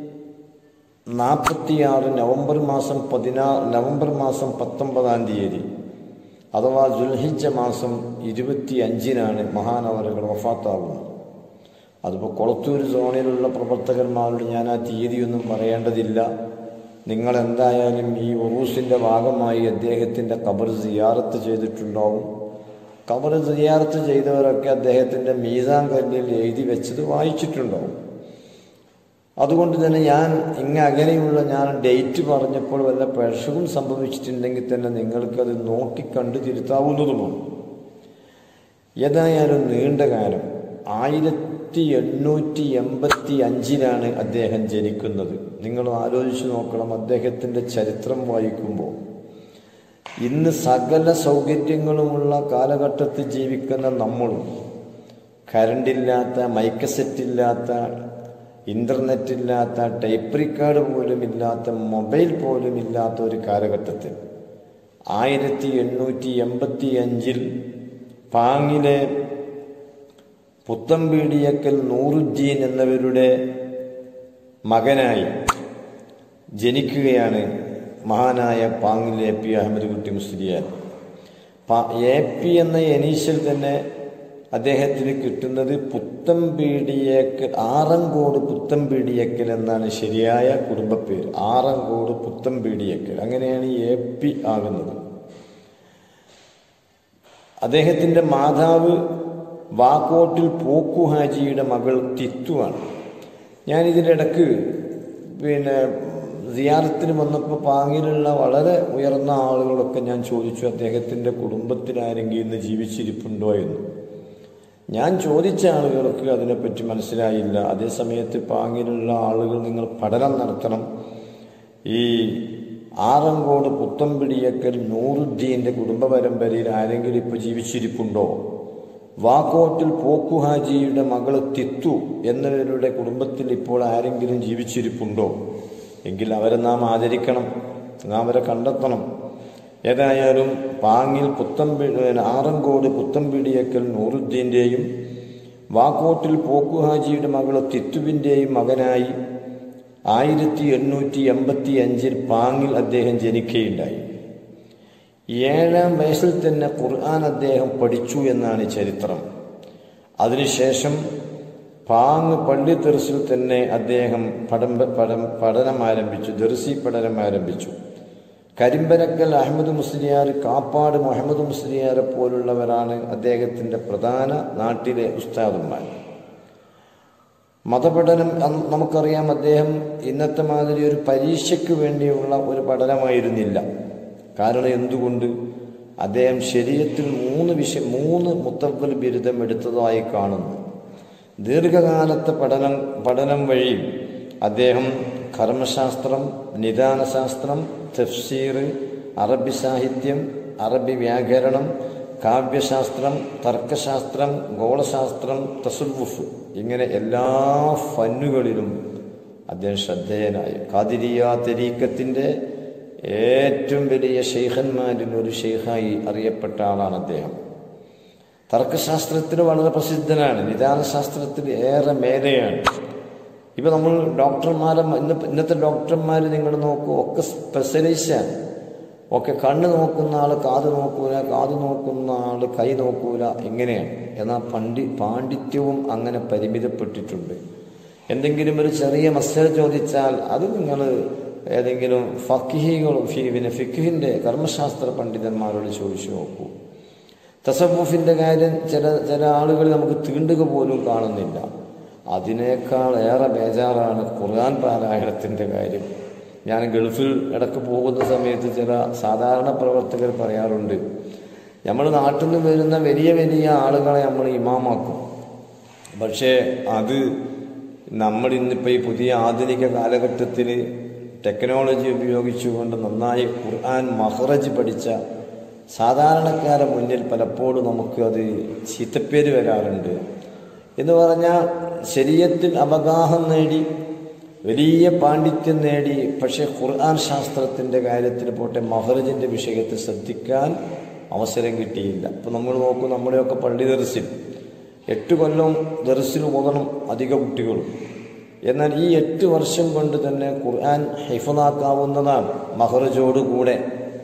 നാൽപ്പത്തിയാറ് നവംബർ മാസം പതിനാറ് നവംബർ മാസം പത്തൊമ്പതാം തീയതി അഥവാ ജുൽഹിജ മാസം ഇരുപത്തി അഞ്ചിനാണ് മഹാനവറുകൾ വഫാത്താകുന്നത് അതിപ്പോൾ കൊളത്തൂർ സോണിലുള്ള പ്രവർത്തകന്മാരോട് ഞാൻ ആ തീയതിയൊന്നും പറയേണ്ടതില്ല നിങ്ങൾ എന്തായാലും ഈ ഉറൂസിൻ്റെ ഭാഗമായി അദ്ദേഹത്തിൻ്റെ കബർ സിയാറത്ത് ചെയ്തിട്ടുണ്ടാവും കബർ സിയാറത്ത് ചെയ്തവരൊക്കെ അദ്ദേഹത്തിൻ്റെ മീസാൻ കല്ലിൽ എഴുതി വെച്ചത് വായിച്ചിട്ടുണ്ടാവും അതുകൊണ്ട് തന്നെ ഞാൻ ഇങ്ങ അകലെയുള്ള ഞാൻ ഡേറ്റ് പറഞ്ഞപ്പോൾ വല്ല പിഴവും സംഭവിച്ചിട്ടുണ്ടെങ്കിൽ തന്നെ നിങ്ങൾക്കത് നോക്കി കണ്ടു തിരുത്താവുന്നതുമാണ് ഏതായാലും നീണ്ട കാലം ആയിരത്തി എണ്ണൂറ്റി എൺപത്തി അഞ്ചിലാണ് അദ്ദേഹം ജനിക്കുന്നത് നിങ്ങൾ ആലോചിച്ച് നോക്കണം അദ്ദേഹത്തിൻ്റെ ചരിത്രം വായിക്കുമ്പോൾ ഇന്ന് സകല സൗകര്യങ്ങളുമുള്ള കാലഘട്ടത്തിൽ ജീവിക്കുന്ന നമ്മളും കരണ്ടില്ലാത്ത മൈക്കസെറ്റില്ലാത്ത ഇൻ്റർനെറ്റ് ഇല്ലാത്ത ടൈപ്പ് റിക്കാർഡ് പോലും ഇല്ലാത്ത മൊബൈൽ പോലും ഇല്ലാത്ത ഒരു കാലഘട്ടത്തിൽ ആയിരത്തി എണ്ണൂറ്റി എൺപത്തി അഞ്ചിൽ പാങ്ങിലെ പുത്തമ്പീടിയക്കൽ നൂറുദ്ദീൻ എന്നവരുടെ മകനായി ജനിക്കുകയാണ് മഹാനായ പാങ്ങിലെ എ പി അഹമ്മദ് കുട്ടി മുസ്ലിയാർ എ പി എന്ന എനീഷ്യൽ തന്നെ അദ്ദേഹത്തിന് കിട്ടുന്നത് പുത്തമ്പീടിയേക്കൽ ആറങ്കോട് പുത്തമ്പീടിയേക്കൽ എന്നാണ് ശരിയായ കുടുംബപ്പേര് ആറങ്കോട് പുത്തമ്പീടിയേക്കൽ അങ്ങനെയാണ് എ പി ആകുന്നത് അദ്ദേഹത്തിൻ്റെ മാതാവ് വാക്കോട്ടിൽ പോക്കു ഹാജിയുടെ മകൾ തിത്തുവാണ് ഞാനിതിനിടക്ക് പിന്നെ സിയാറത്തിന് വന്നപ്പോൾ പാങ്ങിലുള്ള വളരെ ഉയർന്ന ആളുകളൊക്കെ ഞാൻ ചോദിച്ചു അദ്ദേഹത്തിൻ്റെ കുടുംബത്തിൽ ആരെങ്കിലും ഇന്ന് ജീവിച്ചിരിപ്പുണ്ടോ എന്ന് ഞാൻ ചോദിച്ച ആളുകൾക്ക് അതിനെപ്പറ്റി മനസ്സിലായില്ല അതേ സമയത്ത് പാങ്ങിലുള്ള ആളുകൾ നിങ്ങൾ പഠനം നടത്തണം ഈ ആറങ്കോട് പുത്തമ്പിടിയക്കൽ നൂറുദ്ദീൻ്റെ കുടുംബ പരമ്പരയിൽ ആരെങ്കിലും ഇപ്പോൾ ജീവിച്ചിരിപ്പുണ്ടോ വാക്കോട്ടിൽ പോക്കുഹാജിയുടെ മകൾ തിത്തു എന്നവരുടെ കുടുംബത്തിൽ ഇപ്പോൾ ആരെങ്കിലും ജീവിച്ചിരിപ്പുണ്ടോ എങ്കിൽ അവരെ നാം ആദരിക്കണം നാം അവരെ കണ്ടെത്തണം ഏതായാലും പാങ്ങിൽ പുത്തമ്പി ആറങ്കോട് പുത്തമ്പിടിയക്കൽ നൂറുദ്ദീൻ്റെയും വാക്കോട്ടിൽ പോക്കുഹാജിയുടെ മകൾ തിത്തുവിൻ്റെയും മകനായി ആയിരത്തി എണ്ണൂറ്റി എൺപത്തി അഞ്ചിൽ പാങ്ങിൽ അദ്ദേഹം ജനിക്കുകയുണ്ടായി ഏഴാം വയസ്സിൽ തന്നെ ഖുർആൻ അദ്ദേഹം പഠിച്ചു എന്നാണ് ചരിത്രം അതിനുശേഷം പാങ് പള്ളി തെർസിൽ തന്നെ അദ്ദേഹം പഠം പഠം പഠനം ആരംഭിച്ചു ദർസി പഠനം ആരംഭിച്ചു കരിമ്പനക്കൽ അഹമ്മദ് മുസ്ലിയാർ കാപ്പാട് മുഹമ്മദ് മുസ്ലിയാരെ പോലുള്ളവരാണ് അദ്ദേഹത്തിൻ്റെ പ്രധാന നാട്ടിലെ ഉസ്താദന്മാർ മതപഠനം അന്ന് നമുക്കറിയാം അദ്ദേഹം ഇന്നത്തെ മാതിരി ഒരു പരീക്ഷയ്ക്ക് വേണ്ടിയുള്ള ഒരു പഠനമായിരുന്നില്ല കാരണം എന്തുകൊണ്ട് അദ്ദേഹം ശരീരത്തിൽ മൂന്ന് വിഷയം മൂന്ന് മുത്തവൽ ബിരുദം എടുത്തതായി കാണുന്നു ദീർഘകാലത്തെ പഠനം പഠനം വഴി അദ്ദേഹം കർമ്മശാസ്ത്രം നിദാനശാസ്ത്രം തഫ്സീർ അറബി സാഹിത്യം അറബി വ്യാകരണം കാവ്യശാസ്ത്രം തർക്കശാസ്ത്രം ഗോളശാസ്ത്രം തസുവുഫ് ഇങ്ങനെ എല്ലാ ഫന്നുകളിലും അദ്ദേഹം ശ്രദ്ധേയനായി ഖാദിരിയ തെരീക്കത്തിൻ്റെ ഏറ്റവും വലിയ ഷെയ്ഖന്മാരിൽ ഒരു ഷെയ്ഖായി അറിയപ്പെട്ട ആളാണ് അദ്ദേഹം തർക്കശാസ്ത്രത്തിൽ വളരെ പ്രസിദ്ധനാണ് നിദാനശാസ്ത്രത്തിൽ ഏറെ മേലെയാണ് ഇപ്പൊ നമ്മൾ ഡോക്ടർമാരെ ഇന്ന് ഇന്നത്തെ ഡോക്ടർമാർ നിങ്ങൾ നോക്കൂ ഒക്കെ സ്പെഷ്യലൈസാണ് ഒക്കെ കണ്ണ് നോക്കുന്ന ആൾ കാത് നോക്കൂല കാത് നോക്കുന്ന ആൾ കൈ നോക്കൂല ഇങ്ങനെയാണ് എന്നാൽ പണ്ഡി പാണ്ഡിത്യവും അങ്ങനെ പരിമിതപ്പെട്ടിട്ടുണ്ട് എന്തെങ്കിലും ഒരു ചെറിയ മസ്തര ചോദിച്ചാൽ അത് നിങ്ങൾ ഏതെങ്കിലും ഫക്കിഹികളും പിന്നെ ഫിഖിൻ്റെ കർമ്മശാസ്ത്ര പണ്ഡിതന്മാരോട് ചോദിച്ചു നോക്കൂ തസവുഫിൻ്റെ കാര്യം ചില ചില ആളുകൾ നമുക്ക് തീണ്ടുക പോലും കാണുന്നില്ല അതിനേക്കാൾ ഏറെ ബേജാറാണ് ഖുർആൻ പാരായണത്തിൻ്റെ കാര്യം ഞാൻ ഗൾഫിൽ ഇടയ്ക്ക് പോകുന്ന സമയത്ത് ചില സാധാരണ പ്രവർത്തകർ പറയാറുണ്ട് നമ്മൾ നാട്ടിൽ നിന്ന് വരുന്ന വലിയ വലിയ ആളുകളെ നമ്മൾ ഇമാമാക്കും പക്ഷേ അത് നമ്മൾ ഇന്നിപ്പോൾ ഈ പുതിയ ആധുനിക കാലഘട്ടത്തിൽ ടെക്നോളജി ഉപയോഗിച്ചുകൊണ്ട് നന്നായി ഖുർആൻ മഹറജ് പഠിച്ച സാധാരണക്കാരെ മുന്നിൽ പലപ്പോഴും നമുക്ക് അത് ചീത്തപ്പേര് വരാറുണ്ട് എന്ന് പറഞ്ഞാൽ ശരീരത്തിൽ അവഗാഹം നേടി വലിയ പാണ്ഡിത്യം നേടി പക്ഷേ ഖുർആൻ ശാസ്ത്രത്തിൻ്റെ കാര്യത്തിൽ പോട്ടെ മഹറജിൻ്റെ വിഷയത്തിൽ ശ്രദ്ധിക്കാൻ അവസരം കിട്ടിയില്ല ഇപ്പം നമ്മൾ നോക്കൂ നമ്മുടെയൊക്കെ പള്ളി ദർസിൽ എട്ട് കൊല്ലം ദർസിൽ ഓതണം അധിക കുട്ടികളും എന്നാൽ ഈ എട്ട് വർഷം കൊണ്ട് തന്നെ ഖുർആൻ ഹൈഫനാക്കാവുന്നതാണ് മഹറജോടുകൂടെ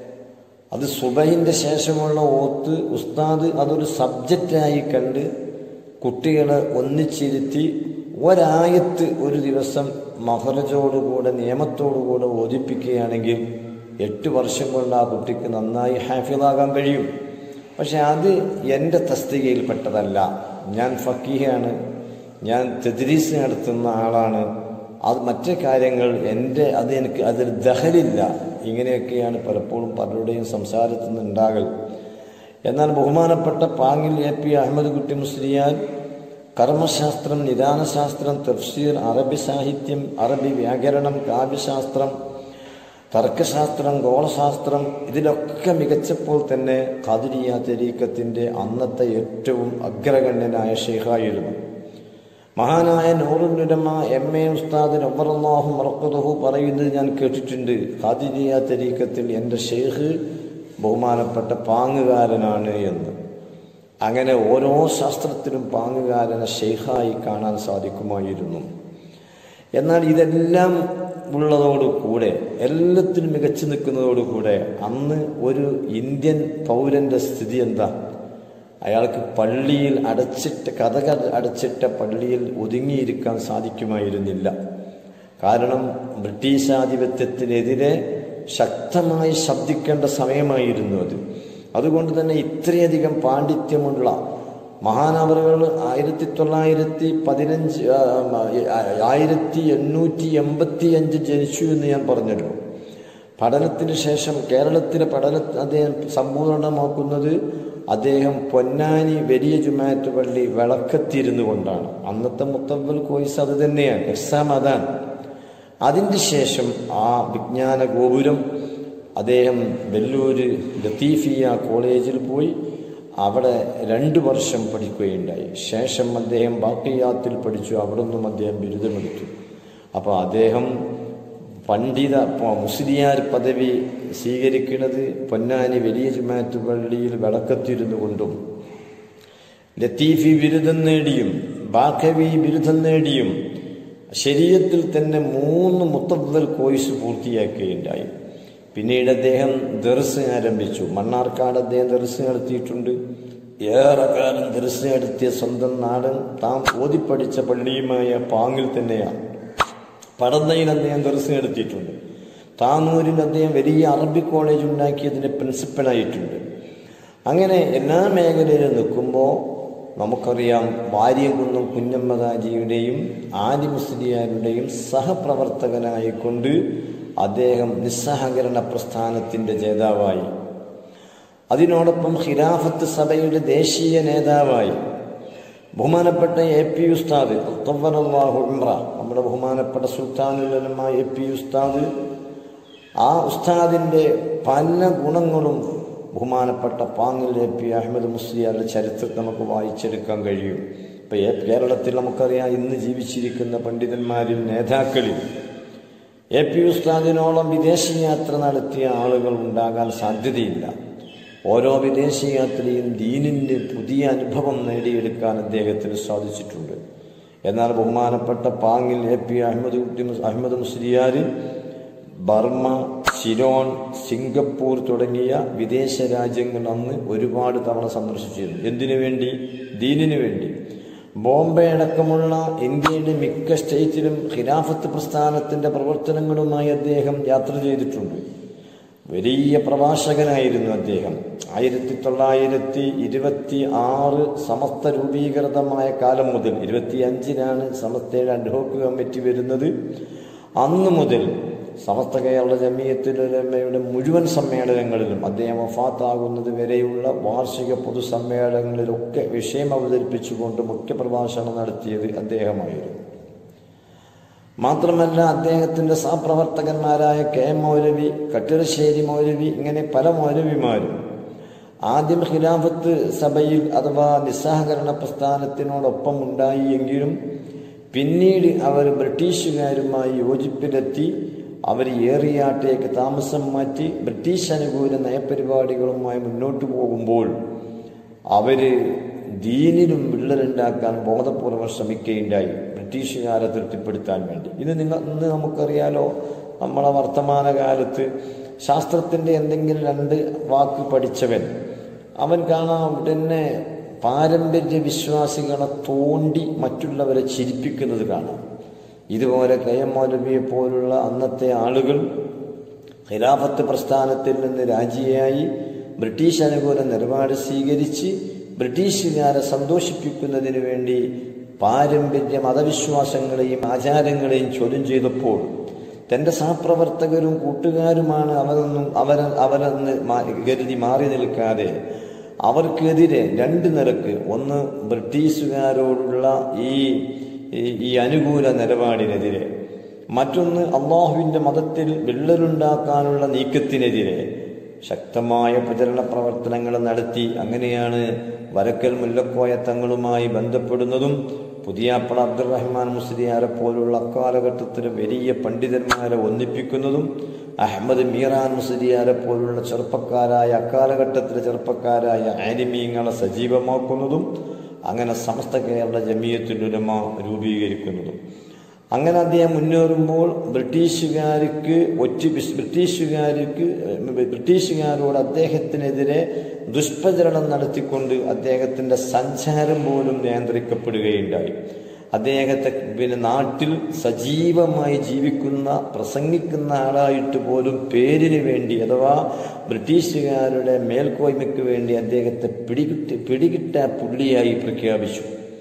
അത് സുബഹിൻ്റെ ശേഷമുള്ള ഓത്ത് ഉസ്താദ് അതൊരു സബ്ജക്റ്റായി കണ്ട് കുട്ടികളെ ഒന്നിച്ചിരുത്തി ഒരായത്ത് ഒരു ദിവസം മഹറജോടുകൂടെ നിയമത്തോടുകൂടെ ഓദിപ്പിക്കുകയാണെങ്കിൽ എട്ട് വർഷം കൊണ്ട് ആ കുട്ടിക്ക് നന്നായി ഹാഫിളാകാൻ കഴിയും പക്ഷെ അത് എൻ്റെ തസ്തികയിൽപ്പെട്ടതല്ല ഞാൻ ഫക്കീഹാണ് ഞാൻ തെദ്രീസ് നടത്തുന്ന ആളാണ് അത് മറ്റു കാര്യങ്ങൾ എൻ്റെ അത് എനിക്ക് അതിൽ ദഹലില്ല ഇങ്ങനെയൊക്കെയാണ് പലപ്പോഴും പലരുടെയും സംസാരത്തിൽ നിന്നുണ്ടാകൽ എന്നാൽ ബഹുമാനപ്പെട്ട പാങ്ങിൽ എ പി അഹമ്മദ് കുട്ടി മുസ്ലിയാൻ കർമ്മശാസ്ത്രം നിദാനശാസ്ത്രം തഫ്സീർ അറബി സാഹിത്യം അറബി വ്യാകരണം കാവ്യശാസ്ത്രം തർക്കശാസ്ത്രം ഗോളശാസ്ത്രം ഇതിലൊക്കെ മികച്ചപ്പോൾ തന്നെ ഖാദിരിയ തെരീക്കത്തിൻ്റെ അന്നത്തെ ഏറ്റവും അഗ്രഗണ്യനായ ഷെയ്ഖായിരുന്നു മഹാനായ നൂറുലുലമ എം എ ഉസ്താദ് നവറല്ലാഹു മറക്കതുഹു പറയുന്നത് ഞാൻ കേട്ടിട്ടുണ്ട് ഖാദിരിയ തെരീക്കത്തിൽ എൻ്റെ ഷെയ്ഖ് ബഹുമാനപ്പെട്ട പാങ്ങുകാരനാണ് എന്ന് അങ്ങനെ ഓരോ ശാസ്ത്രത്തിലും പാങ്ങുകാരനെ ഷെയ്ഖായി കാണാൻ സാധിക്കുമായിരുന്നു എന്നാൽ ഇതെല്ലാം ഉള്ളതോടുകൂടെ എല്ലാത്തിനും മികച്ചു നിൽക്കുന്നതോടുകൂടെ അന്ന് ഒരു ഇന്ത്യൻ പൗരന്റെ സ്ഥിതി എന്താ അയാൾക്ക് പള്ളിയിൽ അടച്ചിട്ട് കഥക അടച്ചിട്ട പള്ളിയിൽ ഒതുങ്ങിയിരിക്കാൻ സാധിക്കുമായിരുന്നില്ല കാരണം ബ്രിട്ടീഷ് ആധിപത്യത്തിനെതിരെ ശക്തമായി ശബ്ദിക്കേണ്ട സമയമായിരുന്നു അത് അതുകൊണ്ട് തന്നെ ഇത്രയധികം പാണ്ഡിത്യമുള്ള മഹാനവറുകൾ ആയിരത്തി തൊള്ളായിരത്തി പതിനഞ്ച് ആയിരത്തി എണ്ണൂറ്റി എൺപത്തി അഞ്ച് ജനിച്ചു എന്ന് ഞാൻ പറഞ്ഞല്ലോ പഠനത്തിന് ശേഷം കേരളത്തിലെ പഠന അദ്ദേഹം സമ്പൂർണ്ണമാക്കുന്നത് അദ്ദേഹം പൊന്നാനി വലിയ ജുമാറ്റ് പള്ളി വിളക്കത്തിരുന്നു കൊണ്ടാണ് അന്നത്തെ മുത്തവൽ കോഴ്സ് അത് തന്നെയാണ് എക്സാം അതാണ് അതിൻ്റെ ശേഷം ആ വിജ്ഞാന ഗോപുരം അദ്ദേഹം വെല്ലൂര് ലത്തീഫിയ കോളേജിൽ പോയി അവിടെ രണ്ട് വർഷം പഠിക്കുകയുണ്ടായി ശേഷം അദ്ദേഹം ബാക്കിയാത്തിൽ പഠിച്ചു അവിടെ നിന്നും അദ്ദേഹം ബിരുദമെടുത്തു അപ്പോൾ അദ്ദേഹം പണ്ഡിത മുസ്ലിയാർ പദവി സ്വീകരിക്കുന്നത് പൊന്നാനി വലിയ ജുമാറ്റ് പള്ളിയിൽ വിളക്കത്തിരുന്നു കൊണ്ടും ലത്തീഫി ബിരുദം നേടിയും ബാഖവി ബിരുദം നേടിയും ശരീരത്തിൽ തന്നെ മൂന്ന് മുത്തവൽ കോഴ്സ് പൂർത്തിയാക്കുകയുണ്ടായി പിന്നീട് അദ്ദേഹം ദർസ് ആരംഭിച്ചു മണ്ണാർക്കാട് അദ്ദേഹം ദർസ് നടത്തിയിട്ടുണ്ട് ഏറെക്കാലം ദർസ് നടത്തിയ സ്വന്തം നാട് താൻ ഓതിപ്പടിച്ച പള്ളിയുമായ പാങ്ങിൽ തന്നെയാണ് പടന്നയിൽ അദ്ദേഹം ദർസ് നടത്തിയിട്ടുണ്ട് താനൂരിൽ അദ്ദേഹം വലിയ അറബി കോളേജ് ഉണ്ടാക്കിയതിൻ്റെ പ്രിൻസിപ്പലായിട്ടുണ്ട് അങ്ങനെ എല്ലാ മേഖലയിലും നിൽക്കുമ്പോൾ നമുക്കറിയാം വാര്യംകുന്നം കുഞ്ഞമ്മദാജിയുടെയും ആദി മുസ്ലിയാരുടെയും സഹപ്രവർത്തകനായിക്കൊണ്ട് അദ്ദേഹം നിസ്സഹകരണ പ്രസ്ഥാനത്തിൻ്റെ ജേതാവായി അതിനോടൊപ്പം ഖിലാഫത്ത് സഭയുടെ ദേശീയ നേതാവായി ബഹുമാനപ്പെട്ട എ പി ഉസ്താദ് തൊവ്വനല്ലാഹു ഉംറ നമ്മുടെ ബഹുമാനപ്പെട്ട സുൽത്താനുലമ എ പി ഉസ്താദ് ആ ഉസ്താദിൻ്റെ പല ഗുണങ്ങളും ബഹുമാനപ്പെട്ട പാങ്ങിൽ എ പി അഹമ്മദ് മുസ്ലിയാരുടെ ചരിത്രത്തിൽ നമുക്ക് വായിച്ചെടുക്കാൻ കഴിയും ഇപ്പം കേരളത്തിൽ നമുക്കറിയാം ഇന്ന് ജീവിച്ചിരിക്കുന്ന പണ്ഡിതന്മാരിൽ നേതാക്കളിൽ എ പി ഉസ്താദിനോളം വിദേശയാത്ര നടത്തിയ ആളുകൾ ഉണ്ടാകാൻ സാധ്യതയില്ല ഓരോ വിദേശയാത്രയും ദീനിൻ്റെ പുതിയ അനുഭവം നേടിയെടുക്കാൻ അദ്ദേഹത്തിന് സാധിച്ചിട്ടുണ്ട് എന്നാൽ ബഹുമാനപ്പെട്ട പാങ്ങിൽ എ പി അഹമ്മദ് കുട്ടി മുസ്- അഹമ്മദ് മുസ്ലിയാർ ബർമ്മ സിലോൺ സിംഗപ്പൂർ തുടങ്ങിയ വിദേശ രാജ്യങ്ങൾ അന്ന് ഒരുപാട് തവണ സന്ദർശിച്ചിരുന്നു എന്തിനു വേണ്ടി ദീനിനു വേണ്ടി ബോംബെ അടക്കമുള്ള ഇന്ത്യയുടെ മിക്ക സ്റ്റേറ്റിലും ഖിലാഫത്ത് പ്രസ്ഥാനത്തിന്റെ പ്രവർത്തനങ്ങളുമായി അദ്ദേഹം യാത്ര ചെയ്തിട്ടുണ്ട് വലിയ പ്രഭാഷകനായിരുന്നു അദ്ദേഹം ആയിരത്തി തൊള്ളായിരത്തി ഇരുപത്തി ആറ് സമസ്ത രൂപീകൃതമായ കാലം മുതൽ ഇരുപത്തി അഞ്ചിനാണ് സമസ്തയുടെ അഡ്ഹോക്ക് കമ്മിറ്റി വരുന്നത് അന്ന് മുതൽ സമസ്ത കേരള ജമീയത്തുലമയുടെ മുഴുവൻ സമ്മേളനങ്ങളിലും അദ്ദേഹം വഫാത്താകുന്നത് വരെയുള്ള വാർഷിക പൊതുസമ്മേളനങ്ങളിലൊക്കെ വിഷയം അവതരിപ്പിച്ചുകൊണ്ട് മുഖ്യപ്രഭാഷണം നടത്തിയത് അദ്ദേഹമായിരുന്നു മാത്രമല്ല അദ്ദേഹത്തിന്റെ സഹപ്രവർത്തകന്മാരായ കെ എം മൗലവി കട്ടിറശ്ശേരി മൗലവി ഇങ്ങനെ പല മൗലവിമാരും ആദ്യം ഖിലാഫത്ത് സഭയിൽ അഥവാ നിസ്സഹകരണ പ്രസ്ഥാനത്തിനോടൊപ്പം ഉണ്ടായി എങ്കിലും പിന്നീട് അവർ ബ്രിട്ടീഷുകാരുമായി യോജിപ്പിലെത്തി അവർ ഏറിയാട്ടേക്ക് താമസം മാറ്റി ബ്രിട്ടീഷ് അനുകൂല നയപരിപാടികളുമായി മുന്നോട്ട് പോകുമ്പോൾ അവര് ദീനിലും വിള്ളലുണ്ടാക്കാൻ ബോധപൂർവ്വം ശ്രമിക്കുകയുണ്ടായി ബ്രിട്ടീഷുകാരെ തൃപ്തിപ്പെടുത്താൻ വേണ്ടി ഇത് നിങ്ങൾ ഇന്ന് നമുക്കറിയാലോ നമ്മളെ വർത്തമാനകാലത്ത് ശാസ്ത്രത്തിന്റെ എന്തെങ്കിലും രണ്ട് വാക്ക് പഠിച്ചവൻ അവൻ കാണാം ഉടനെ പാരമ്പര്യ വിശ്വാസികളെ തോണ്ടി മറ്റുള്ളവരെ ചിരിപ്പിക്കുന്നത് കാണാം ഇതുപോലെ കെ എം മൗലവിയെ പോലുള്ള അന്നത്തെ ആളുകൾ ഖിലാഫത്ത് പ്രസ്ഥാനത്തിൽ നിന്ന് രാജിയായി ബ്രിട്ടീഷ് അനുകൂല നിലപാട് സ്വീകരിച്ച് ബ്രിട്ടീഷുകാരെ സന്തോഷിപ്പിക്കുന്നതിന് വേണ്ടി പാരമ്പര്യ മതവിശ്വാസങ്ങളെയും ആചാരങ്ങളെയും ചോദ്യം ചെയ്തപ്പോൾ തന്റെ സഹപ്രവർത്തകരും കൂട്ടുകാരുമാണ് അവരൊന്നും അവര അവരെന്ന് മാ- കരുതി മാറി നിൽക്കാതെ അവർക്കെതിരെ രണ്ട് നിലക്ക് ഒന്ന് ബ്രിട്ടീഷുകാരോടുള്ള ഈ ഈ- ഈ അനുകൂല നിലപാടിനെതിരെ മറ്റൊന്ന് അള്ളാഹുവിന്റെ മതത്തിൽ വിള്ളലുണ്ടാക്കാനുള്ള നീക്കത്തിനെതിരെ ശക്തമായ പ്രചരണ പ്രവർത്തനങ്ങൾ നടത്തി അങ്ങനെയാണ് വരക്കൽ മുല്ലക്കോയ തങ്ങളുമായി ബന്ധപ്പെടുന്നതും പുതിയാപ്പള അബ്ദുറഹ്മാൻ മുസ്ലിയാരെ പോലുള്ള അക്കാലഘട്ടത്തിൽ വലിയ പണ്ഡിതന്മാരെ ഒന്നിപ്പിക്കുന്നതും അഹമ്മദ് മീറാൻ മുസ്ലിയാരെ പോലുള്ള ചെറുപ്പക്കാരായ അക്കാലഘട്ടത്തിലെ ചെറുപ്പക്കാരായ ആനിമീങ്ങളെ സജീവമാക്കുന്നതും അങ്ങനെ സമസ്ത കേരള ജമീയത്തുലുലമ രൂപീകരിക്കുന്നതും അങ്ങനെ അദ്ദേഹം മുന്നേറുമ്പോൾ ബ്രിട്ടീഷുകാർക്ക് ഒറ്റ ബ്രിട്ടീഷുകാർക്ക് ബ്രിട്ടീഷുകാരോട് അദ്ദേഹത്തിനെതിരെ ദുഷ്പ്രചരണം നടത്തിക്കൊണ്ട് അദ്ദേഹത്തിന്റെ സഞ്ചാരം പോലും നിയന്ത്രിക്കപ്പെടുകയുണ്ടായി അദ്ദേഹത്തെ പിന്നെ നാട്ടിൽ സജീവമായി ജീവിക്കുന്ന പ്രസംഗിക്കുന്ന ആളായിട്ട് പോലും പേരിന് വേണ്ടി അഥവാ ബ്രിട്ടീഷുകാരുടെ മേൽക്കോയ്മയ്ക്ക് വേണ്ടി അദ്ദേഹത്തെ പിടികിട്ട് പിടികിട്ട പുള്ളിയായി പ്രഖ്യാപിച്ചു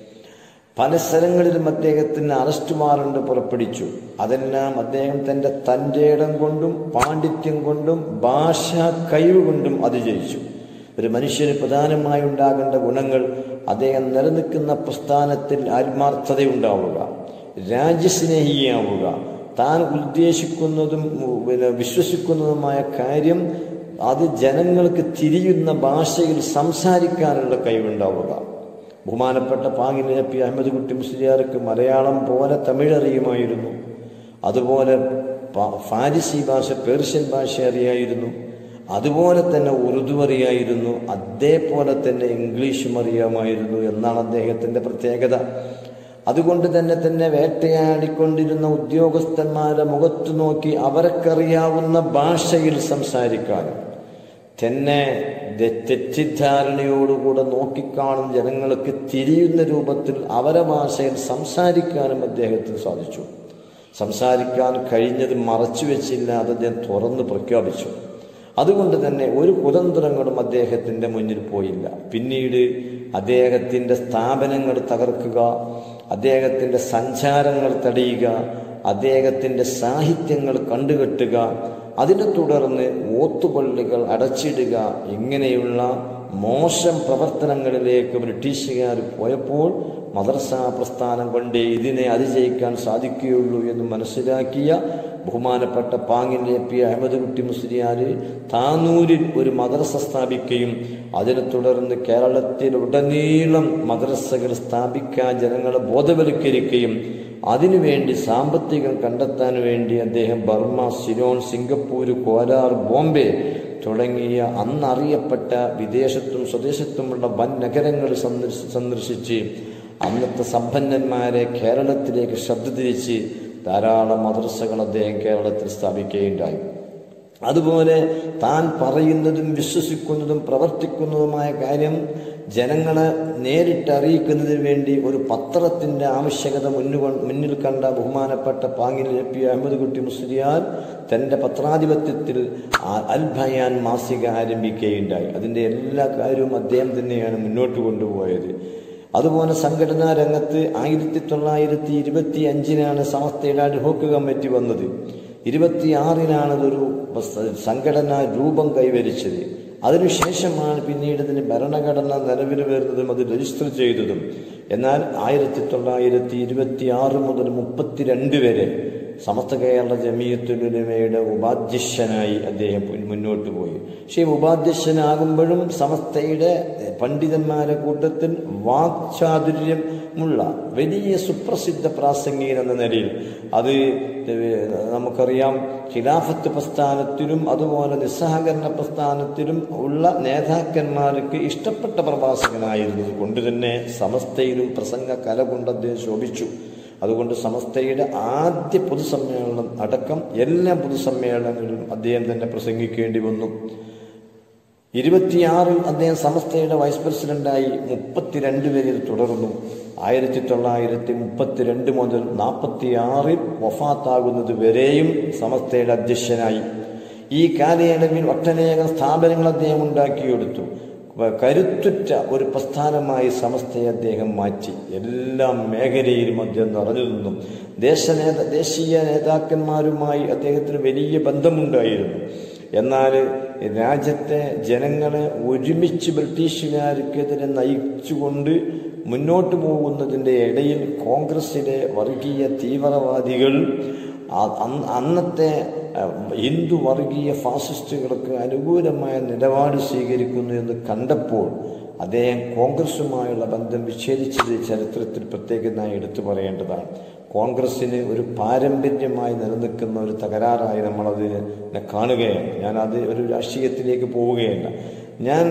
പല സ്ഥലങ്ങളിലും അദ്ദേഹത്തിന് അറസ്റ്റ് വാറണ്ട് പുറപ്പെടുവിച്ചു അതെല്ലാം അദ്ദേഹം തന്റെ തൻ്റെ ഇടം കൊണ്ടും പാണ്ഡിത്യം കൊണ്ടും ഭാഷാ കഴിവ് കൊണ്ടും അത് ജയിച്ചു ഒരു മനുഷ്യന് പ്രധാനമായി ഉണ്ടാകേണ്ട ഗുണങ്ങൾ അദ്ദേഹം നിലനിൽക്കുന്ന പ്രസ്ഥാനത്തിൽ ആത്മാർത്ഥതയുണ്ടാവുക രാജ്യസ്നേഹിയാവുക താൻ ഉദ്ദേശിക്കുന്നതും ഉം, പിന്നെ വിശ്വസിക്കുന്നതുമായ കാര്യം അത് ജനങ്ങൾക്ക് തിരിയുന്ന ഭാഷയിൽ സംസാരിക്കാനുള്ള കഴിവുണ്ടാവുക ബഹുമാനപ്പെട്ട പാങ്ങിൽ പി അഹമ്മദ് കുട്ടി മുസ്ലിയാർക്ക് മലയാളം പോലെ തമിഴ് അറിയുമായിരുന്നു അതുപോലെ പ- ഫാരിസി ഭാഷ പേർഷ്യൻ ഭാഷ അറിയായിരുന്നു അതുപോലെ തന്നെ ഉറുദു അറിയായിരുന്നു അതേപോലെ തന്നെ ഇംഗ്ലീഷും അറിയാമായിരുന്നു എന്നാണ് അദ്ദേഹത്തിന്റെ പ്രത്യേകത അതുകൊണ്ട് തന്നെ തന്നെ വേട്ടയാടിക്കൊണ്ടിരുന്ന ഉദ്യോഗസ്ഥന്മാരെ മുഖത്തു നോക്കി അവർക്കറിയാവുന്ന ഭാഷയിൽ സംസാരിക്കാനും തന്നെ തെ- തെറ്റിദ്ധാരണയോടുകൂടെ നോക്കിക്കാണും ജനങ്ങൾക്ക് തിരിയുന്ന രൂപത്തിൽ അവരെ ഭാഷയിൽ സംസാരിക്കാനും അദ്ദേഹത്തിന് സാധിച്ചു സംസാരിക്കാൻ കഴിഞ്ഞത് മറച്ചു വെച്ചില്ല അത് അദ്ദേഹം തുറന്ന് പ്രഖ്യാപിച്ചു അതുകൊണ്ട് തന്നെ ഒരു കുതന്ത്രങ്ങളും അദ്ദേഹത്തിന്റെ മുന്നിൽ പോയില്ല പിന്നീട് അദ്ദേഹത്തിന്റെ സ്ഥാപനങ്ങൾ തകർക്കുക അദ്ദേഹത്തിന്റെ സഞ്ചാരങ്ങൾ തടയുക അദ്ദേഹത്തിന്റെ സാഹിത്യങ്ങൾ കണ്ടുകെട്ടുക അതിനെ തുടർന്ന് ഓത്തുപള്ളികൾ അടച്ചിടുക ഇങ്ങനെയുള്ള മോശം പ്രവർത്തനങ്ങളിലേക്ക് ബ്രിട്ടീഷുകാർ പോയപ്പോൾ മദർസ പ്രസ്ഥാനം കൊണ്ട് ഇതിനെ അതിജയിക്കാൻ സാധിക്കുകയുള്ളൂ എന്ന് മനസ്സിലാക്കിയ ബഹുമാനപ്പെട്ട പാങ്ങിലെ പി അഹമ്മദ് കുട്ടി മുസ്ലിയാർ താനൂരിൽ ഒരു മദ്രസ സ്ഥാപിക്കുകയും അതിനെ തുടർന്ന് കേരളത്തിൽ ഉടനീളം മദ്രസകൾ സ്ഥാപിക്കാൻ ജനങ്ങളെ ബോധവൽക്കരിക്കുകയും അതിനുവേണ്ടി സാമ്പത്തികം കണ്ടെത്താൻ വേണ്ടി അദ്ദേഹം ബർമ്മ സിലോൺ സിംഗപ്പൂർ കോലാർ ബോംബെ തുടങ്ങിയ അന്നറിയപ്പെട്ട വിദേശത്തും സ്വദേശത്തുമുള്ള വൻ നഗരങ്ങൾ സന്ദർശി- സന്ദർശിച്ച് അന്നത്തെ സമ്പന്നന്മാരെ കേരളത്തിലേക്ക് ശ്രദ്ധ തിരിച്ച് ധാരാളം മദ്രസകൾ അദ്ദേഹം കേരളത്തിൽ സ്ഥാപിക്കുകയുണ്ടായി അതുപോലെ താൻ പറയുന്നതും വിശ്വസിക്കുന്നതും പ്രവർത്തിക്കുന്നതുമായ കാര്യം ജനങ്ങളെ നേരിട്ട് അറിയിക്കുന്നതിന് വേണ്ടി ഒരു പത്രത്തിന്റെ ആവശ്യകത മുന്നുകൊ മുന്നിൽ കണ്ട ബഹുമാനപ്പെട്ട പാങ്ങിൽ എ പി അഹമ്മദ് കുട്ടി മുസ്ലിയാർ തന്റെ പത്രാധിപത്യത്തിൽ ആ- അൽ ബയാൻ മാസിക ആരംഭിക്കുകയുണ്ടായി അതിന്റെ എല്ലാ കാര്യവും അദ്ദേഹം തന്നെയാണ് മുന്നോട്ട് കൊണ്ടുപോയത് അതുപോലെ സംഘടനാ രംഗത്ത് ആയിരത്തി തൊള്ളായിരത്തി ഇരുപത്തി അഞ്ചിനാണ് സമസ്തയുടെ അഡ്ഹോക്ക് കമ്മിറ്റി വന്നത് ഇരുപത്തിയാറിനാണ് അതൊരു ബസ്- സംഘടനാ രൂപം കൈവരിച്ചത് അതിനുശേഷമാണ് പിന്നീട് ഇതിന് ഭരണഘടന നിലവിൽ വരുന്നതും അത് രജിസ്റ്റർ ചെയ്തതും എന്നാൽ ആയിരത്തി തൊള്ളായിരത്തി ഇരുപത്തി ആറ് മുതൽ മുപ്പത്തിരണ്ട് വരെ സമസ്ത കേരള ജമീയത്തുലുലമയുടെ ഉപാധ്യക്ഷനായി അദ്ദേഹം മുൻ- മുന്നോട്ട് പോയി പക്ഷേ ഈ ഉപാധ്യക്ഷനാകുമ്പോഴും സമസ്തയുടെ പണ്ഡിതന്മാരെ കൂട്ടത്തിൽ വാക്ചാതുര്യമുള്ള വലിയ സുപ്രസിദ്ധ പ്രാസംഗികൻ എന്ന നിലയിൽ അത് നമുക്കറിയാം ഖിലാഫത്ത് പ്രസ്ഥാനത്തിലും അതുപോലെ നിസ്സഹകരണ പ്രസ്ഥാനത്തിലും ഉള്ള നേതാക്കന്മാർക്ക് ഇഷ്ടപ്പെട്ട പ്രഭാഷകനായിരുന്നത് കൊണ്ട് തന്നെ സമസ്തയിലും പ്രസംഗ കല കൊണ്ട് അദ്ദേഹം ശോഭിച്ചു അതുകൊണ്ട് സമസ്തയുടെ ആദ്യ പൊതുസമ്മേളനം അടക്കം എല്ലാ പൊതുസമ്മേളനങ്ങളിലും അദ്ദേഹം തന്നെ പ്രസംഗിക്കേണ്ടി വന്നു ഇരുപത്തിയാറിൽ അദ്ദേഹം സമസ്തയുടെ വൈസ് പ്രസിഡന്റായി മുപ്പത്തിരണ്ട് വരിൽ തുടർന്നു ആയിരത്തി തൊള്ളായിരത്തി മുപ്പത്തിരണ്ട് മുതൽ നാൽപ്പത്തിയാറിൽ വഫാത്താകുന്നത് വരെയും സമസ്തയുടെ അധ്യക്ഷനായി ഈ കാലയളവിൽ ഒട്ടനേകം സ്ഥാപനങ്ങൾ അദ്ദേഹം ഉണ്ടാക്കിയെടുത്തു വ- കരുത്തുറ്റ ഒരു പ്രസ്ഥാനമായി സമസ്തയെ അദ്ദേഹം മാറ്റി എല്ലാ മേഖലയിലും അദ്ദേഹം നിറഞ്ഞു നിന്നു ദേശ നേത ദേശീയ നേതാക്കന്മാരുമായി അദ്ദേഹത്തിന് വലിയ ബന്ധമുണ്ടായിരുന്നു എന്നാൽ രാജ്യത്തെ ജനങ്ങളെ ഒരുമിച്ച് ബ്രിട്ടീഷുകാർക്കെതിരെ നയിച്ചുകൊണ്ട് മുന്നോട്ട് പോകുന്നതിൻ്റെ ഇടയിൽ കോൺഗ്രസിലെ വർഗീയ തീവ്രവാദികൾ ആ- അന്ന് അന്നത്തെ അഹ്, ഹിന്ദു വർഗീയ ഫാസിസ്റ്റുകൾക്ക് അനുകൂലമായ നിലപാട് സ്വീകരിക്കുന്നു എന്ന് കണ്ടപ്പോൾ അദ്ദേഹം കോൺഗ്രസുമായുള്ള ബന്ധം വിച്ഛേദിച്ചത് ചരിത്രത്തിൽ പ്രത്യേകമായി എടുത്തു പറയേണ്ടതാണ് കോൺഗ്രസിന് ഒരു പാരമ്പര്യമായി നിലനിൽക്കുന്ന ഒരു തകരാറായി നമ്മളതിനെ കാണുകയാണ് ഞാൻ അത് ഒരു രാഷ്ട്രീയത്തിലേക്ക് പോവുകയല്ല ഞാൻ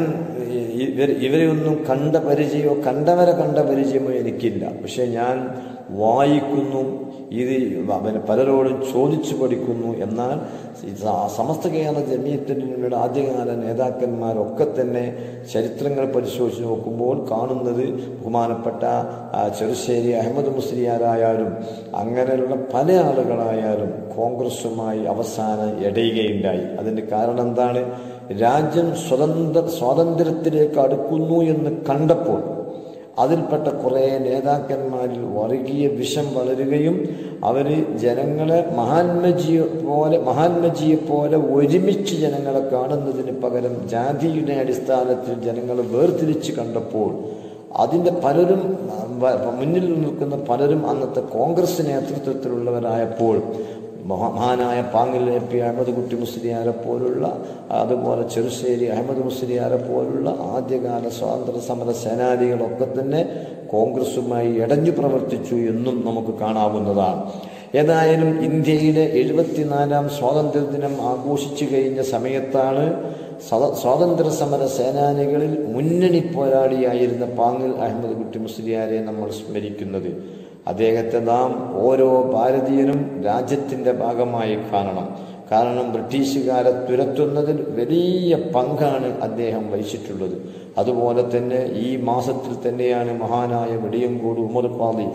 ഇവർ ഇവരെ ഒന്നും കണ്ട പരിചയമോ കണ്ടവരെ കണ്ട പരിചയമോ എനിക്കില്ല പക്ഷെ ഞാൻ വായിക്കുന്നു ഇത് അവന് പലരോടും ചോദിച്ചു പഠിക്കുന്നു എന്നാൽ സ- സമസ്ത കേരള ജമീയത്തിൻ്റെ ആദ്യകാല നേതാക്കന്മാരൊക്കെ തന്നെ ചരിത്രങ്ങൾ പരിശോധിച്ച് നോക്കുമ്പോൾ കാണുന്നത് ബഹുമാനപ്പെട്ട ആ, ചെറുശ്ശേരി അഹമ്മദ് മുസ്ലിയാരായാലും അങ്ങനെയുള്ള പല ആളുകളായാലും കോൺഗ്രസുമായി അവസാനം ഇടയുകയുണ്ടായി അതിൻ്റെ കാരണം എന്താണ് രാജ്യം സ്വതന്ത്ര സ്വാതന്ത്ര്യത്തിലേക്ക് അടുക്കുന്നു എന്ന് കണ്ടപ്പോൾ അതിൽപ്പെട്ട കുറേ നേതാക്കന്മാരിൽ വർഗീയ വിഷം വളരുകയും അവർ ജനങ്ങളെ മഹാത്മജിയെ പോലെ മഹാത്മജിയെ പോലെ ഒരുമിച്ച് ജനങ്ങളെ കാണുന്നതിന് പകരം ജാതിയുടെ അടിസ്ഥാനത്തിൽ ജനങ്ങളെ വേർതിരിച്ച് കണ്ടപ്പോൾ അതിൻ്റെ പലരും ആ, വ- മുന്നിൽ നിൽക്കുന്ന പലരും അന്നത്തെ കോൺഗ്രസ് നേതൃത്വത്തിലുള്ളവരായപ്പോൾ മഹാ- മഹാനായ പാങ്ങിൽ എ പി അഹമ്മദ് കുട്ടി മുസ്ലിയാരെ പോലുള്ള അതുപോലെ ചെറുശ്ശേരി അഹമ്മദ് മുസ്ലിയാരെ പോലുള്ള ആദ്യകാല സ്വാതന്ത്ര്യ സമര സേനാനികളൊക്കെ തന്നെ കോൺഗ്രസുമായി ഇടഞ്ഞു പ്രവർത്തിച്ചു എന്നും നമുക്ക് കാണാവുന്നതാണ് ഏതായാലും ഇന്ത്യയിലെ എഴുപത്തിനാലാം സ്വാതന്ത്ര്യ ദിനം ആഘോഷിച്ചു കഴിഞ്ഞ സമയത്താണ് സ്വത- സ്വാതന്ത്ര്യ സമര സേനാനികളിൽ മുന്നണി പോരാളിയായിരുന്ന പാങ്ങിൽ അഹമ്മദ് കുട്ടി മുസ്ലിയാരെ നമ്മൾ സ്മരിക്കുന്നത് അദ്ദേഹത്തെ നാം ഓരോ ഭാരതീയനും രാജ്യത്തിൻ്റെ ഭാഗമായി കാണണം കാരണം ബ്രിട്ടീഷുകാരെ തുരത്തുന്നതിൽ വലിയ പങ്കാണ് അദ്ദേഹം വഹിച്ചിട്ടുള്ളത് അതുപോലെ തന്നെ ഈ മാസത്തിൽ തന്നെയാണ് മഹാനായ വെടിയങ്കോട് ഉമർ ഖാദി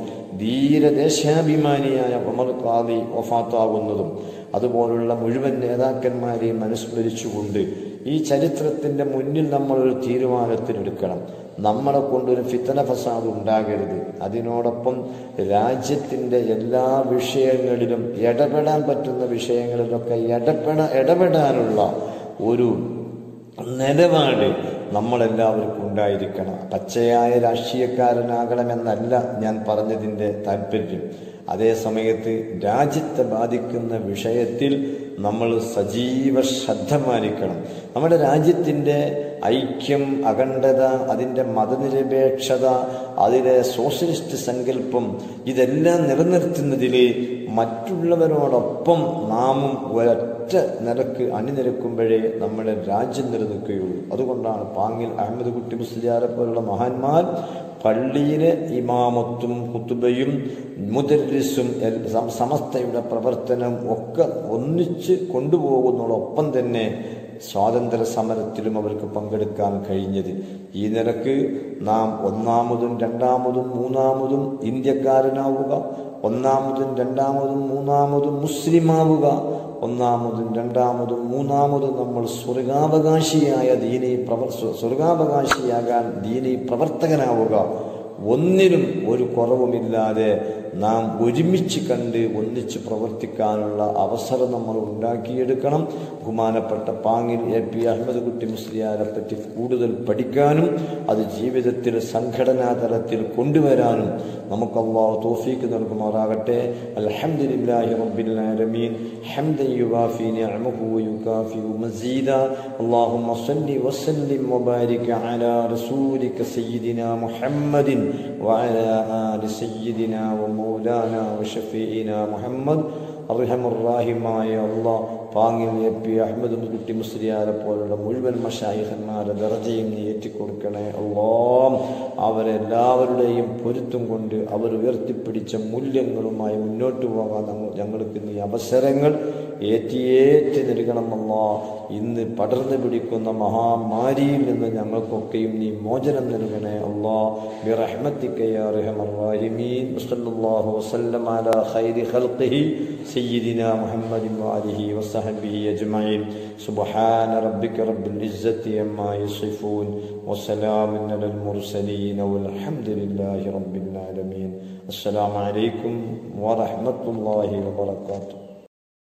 ധീരദേശാഭിമാനിയായ ഉമർ ഖാദി വഫാത്താകുന്നതും അതുപോലുള്ള മുഴുവൻ നേതാക്കന്മാരെയും അനുസ്മരിച്ചുകൊണ്ട് ഈ ചരിത്രത്തിന്റെ മുന്നിൽ നമ്മളൊരു തീരുമാനത്തിനെടുക്കണം നമ്മളെ കൊണ്ടൊരു ഫിത്തന ഫസാദ് ഉണ്ടാകരുത് അതിനോടൊപ്പം രാജ്യത്തിൻ്റെ എല്ലാ വിഷയങ്ങളിലും ഇടപെടാൻ പറ്റുന്ന വിഷയങ്ങളിലൊക്കെ ഇടപെട ഇടപെടാനുള്ള ഒരു നിലപാട് നമ്മളെല്ലാവർക്കും ഉണ്ടായിരിക്കണം പച്ചയായ രാഷ്ട്രീയക്കാരനാകണമെന്നല്ല ഞാൻ പറഞ്ഞതിൻ്റെ താല്പര്യം അതേ സമയത്ത് രാജ്യത്തെ ബാധിക്കുന്ന വിഷയത്തിൽ നമ്മൾ സജീവ ശ്രദ്ധ പാലിക്കണം നമ്മുടെ രാജ്യത്തിൻ്റെ ഐക്യം അഖണ്ഡത അതിൻ്റെ മതനിരപേക്ഷത അതിലെ സോഷ്യലിസ്റ്റ് സങ്കല്പം ഇതെല്ലാം നിലനിർത്തുന്നതിൽ മറ്റുള്ളവരോടൊപ്പം നാമും ഒരൊറ്റ നിലക്ക് അണിനിരക്കുമ്പോഴേ നമ്മുടെ രാജ്യം നിലനിൽക്കുകയുള്ളൂ അതുകൊണ്ടാണ് പാങ്ങിൽ അഹമ്മദ് കുട്ടി മുസ്ലിയാരെ പോലുള്ള മഹാന്മാർ പള്ളിയിലെ ഇമാമത്തും കുത്തുബയും മുദരിസും എൽ- സം- സമസ്തയുടെ പ്രവർത്തനം ഒക്കെ ഒന്നിച്ച് കൊണ്ടുപോകുന്നതോടൊപ്പം തന്നെ സ്വാതന്ത്ര്യ സമരത്തിലും അവർക്ക് പങ്കെടുക്കാൻ കഴിഞ്ഞത് ഈ നിലക്ക് നാം ഒന്നാമതും രണ്ടാമതും മൂന്നാമതും ഇന്ത്യക്കാരനാവുക ഒന്നാമതും രണ്ടാമതും മൂന്നാമതും മുസ്ലിമാവുക ഒന്നാമതും രണ്ടാമതും മൂന്നാമതും നമ്മൾ സ്വർഗാവകാശിയായ ദീനി പ്രവർ സ്വ- സ്വർഗാവകാശിയാകാൻ ദീനി പ്രവർത്തകനാവുക ഒന്നിനും ഒരു കുറവുമില്ലാതെ നാം ഒരുമിച്ച് കണ്ട് ഒന്നിച്ച് പ്രവർത്തിക്കാനുള്ള അവസരം നമ്മൾ ഉണ്ടാക്കിയെടുക്കണം ബഹുമാനപ്പെട്ട പാങ്ങിൽ എ പി അഹമ്മദ് കുട്ടി മുസ്ലിയാരെ പറ്റി കൂടുതൽ പഠിക്കാനും അത് ജീവിതത്തിൽ സംഘടനാ തലത്തിൽ കൊണ്ടുവരാനും നമുക്ക് അള്ളാഹു തോഫീക്ക് നൽകുമാറാകട്ടെ അൽഹംദുലില്ലാഹി റബ്ബിൽ ആലമീൻ ഹംദൻ യുവാഫി നിഅമഹു വയുകാഫി മസീദ اللهم صل وسلم وبارك على رسولك سيدنا محمد وعلى آل سيدنا ومولانا وشفيعنا محمد അർഹമുറാഹിമായ അള്ളാഹ് പാങ്ങിൽ എ പി അഹമ്മദ് കുട്ടി മുസ്ലിയാരെ പോലുള്ള മുഴുവൻ മഷായിഹന്മാരെ ദർജയും നീ ഏറ്റിക്കൊടുക്കണേ അള്ളാ അവരെല്ലാവരുടെയും പൊരുത്തം കൊണ്ട് അവർ ഉയർത്തിപ്പിടിച്ച മൂല്യങ്ങളുമായി മുന്നോട്ട് പോകാൻ നമ്മ- ഞങ്ങൾക്ക് നീ അവസരങ്ങൾ ഏറ്റിയേറ്റി നൽകണമല്ലാ ഇന്ന് പടർന്നു പിടിക്കുന്ന മഹാമാരിയിൽ നിന്ന് ഞങ്ങൾക്കൊക്കെയും നീ മോചനം നൽകണേ അള്ളാ ബിറഹ്മത്തിക യാ അർഹമർ റഹീമീൻ വസല്ലല്ലാഹു വസല്ലം അലാ ഖൈരി ഖൽഖിഹി സയ്യിദിനാ മുഹമ്മദിൻ വആലിഹി വസഹബിഹി അജ്മഈൻ സുബ്ഹാന റബ്ബിക റബ്ബിൽ ഇസ്സത്തി അമ്മാ യസിഫൂൻ വസലാമുൻ അലൽ മുർസലീൻ വൽഹംദുലില്ലാഹി റബ്ബിൽ ആലമീൻ അസ്സലാമു അലൈക്കും വറഹ്മത്തുള്ളാഹി വബറകാതുഹു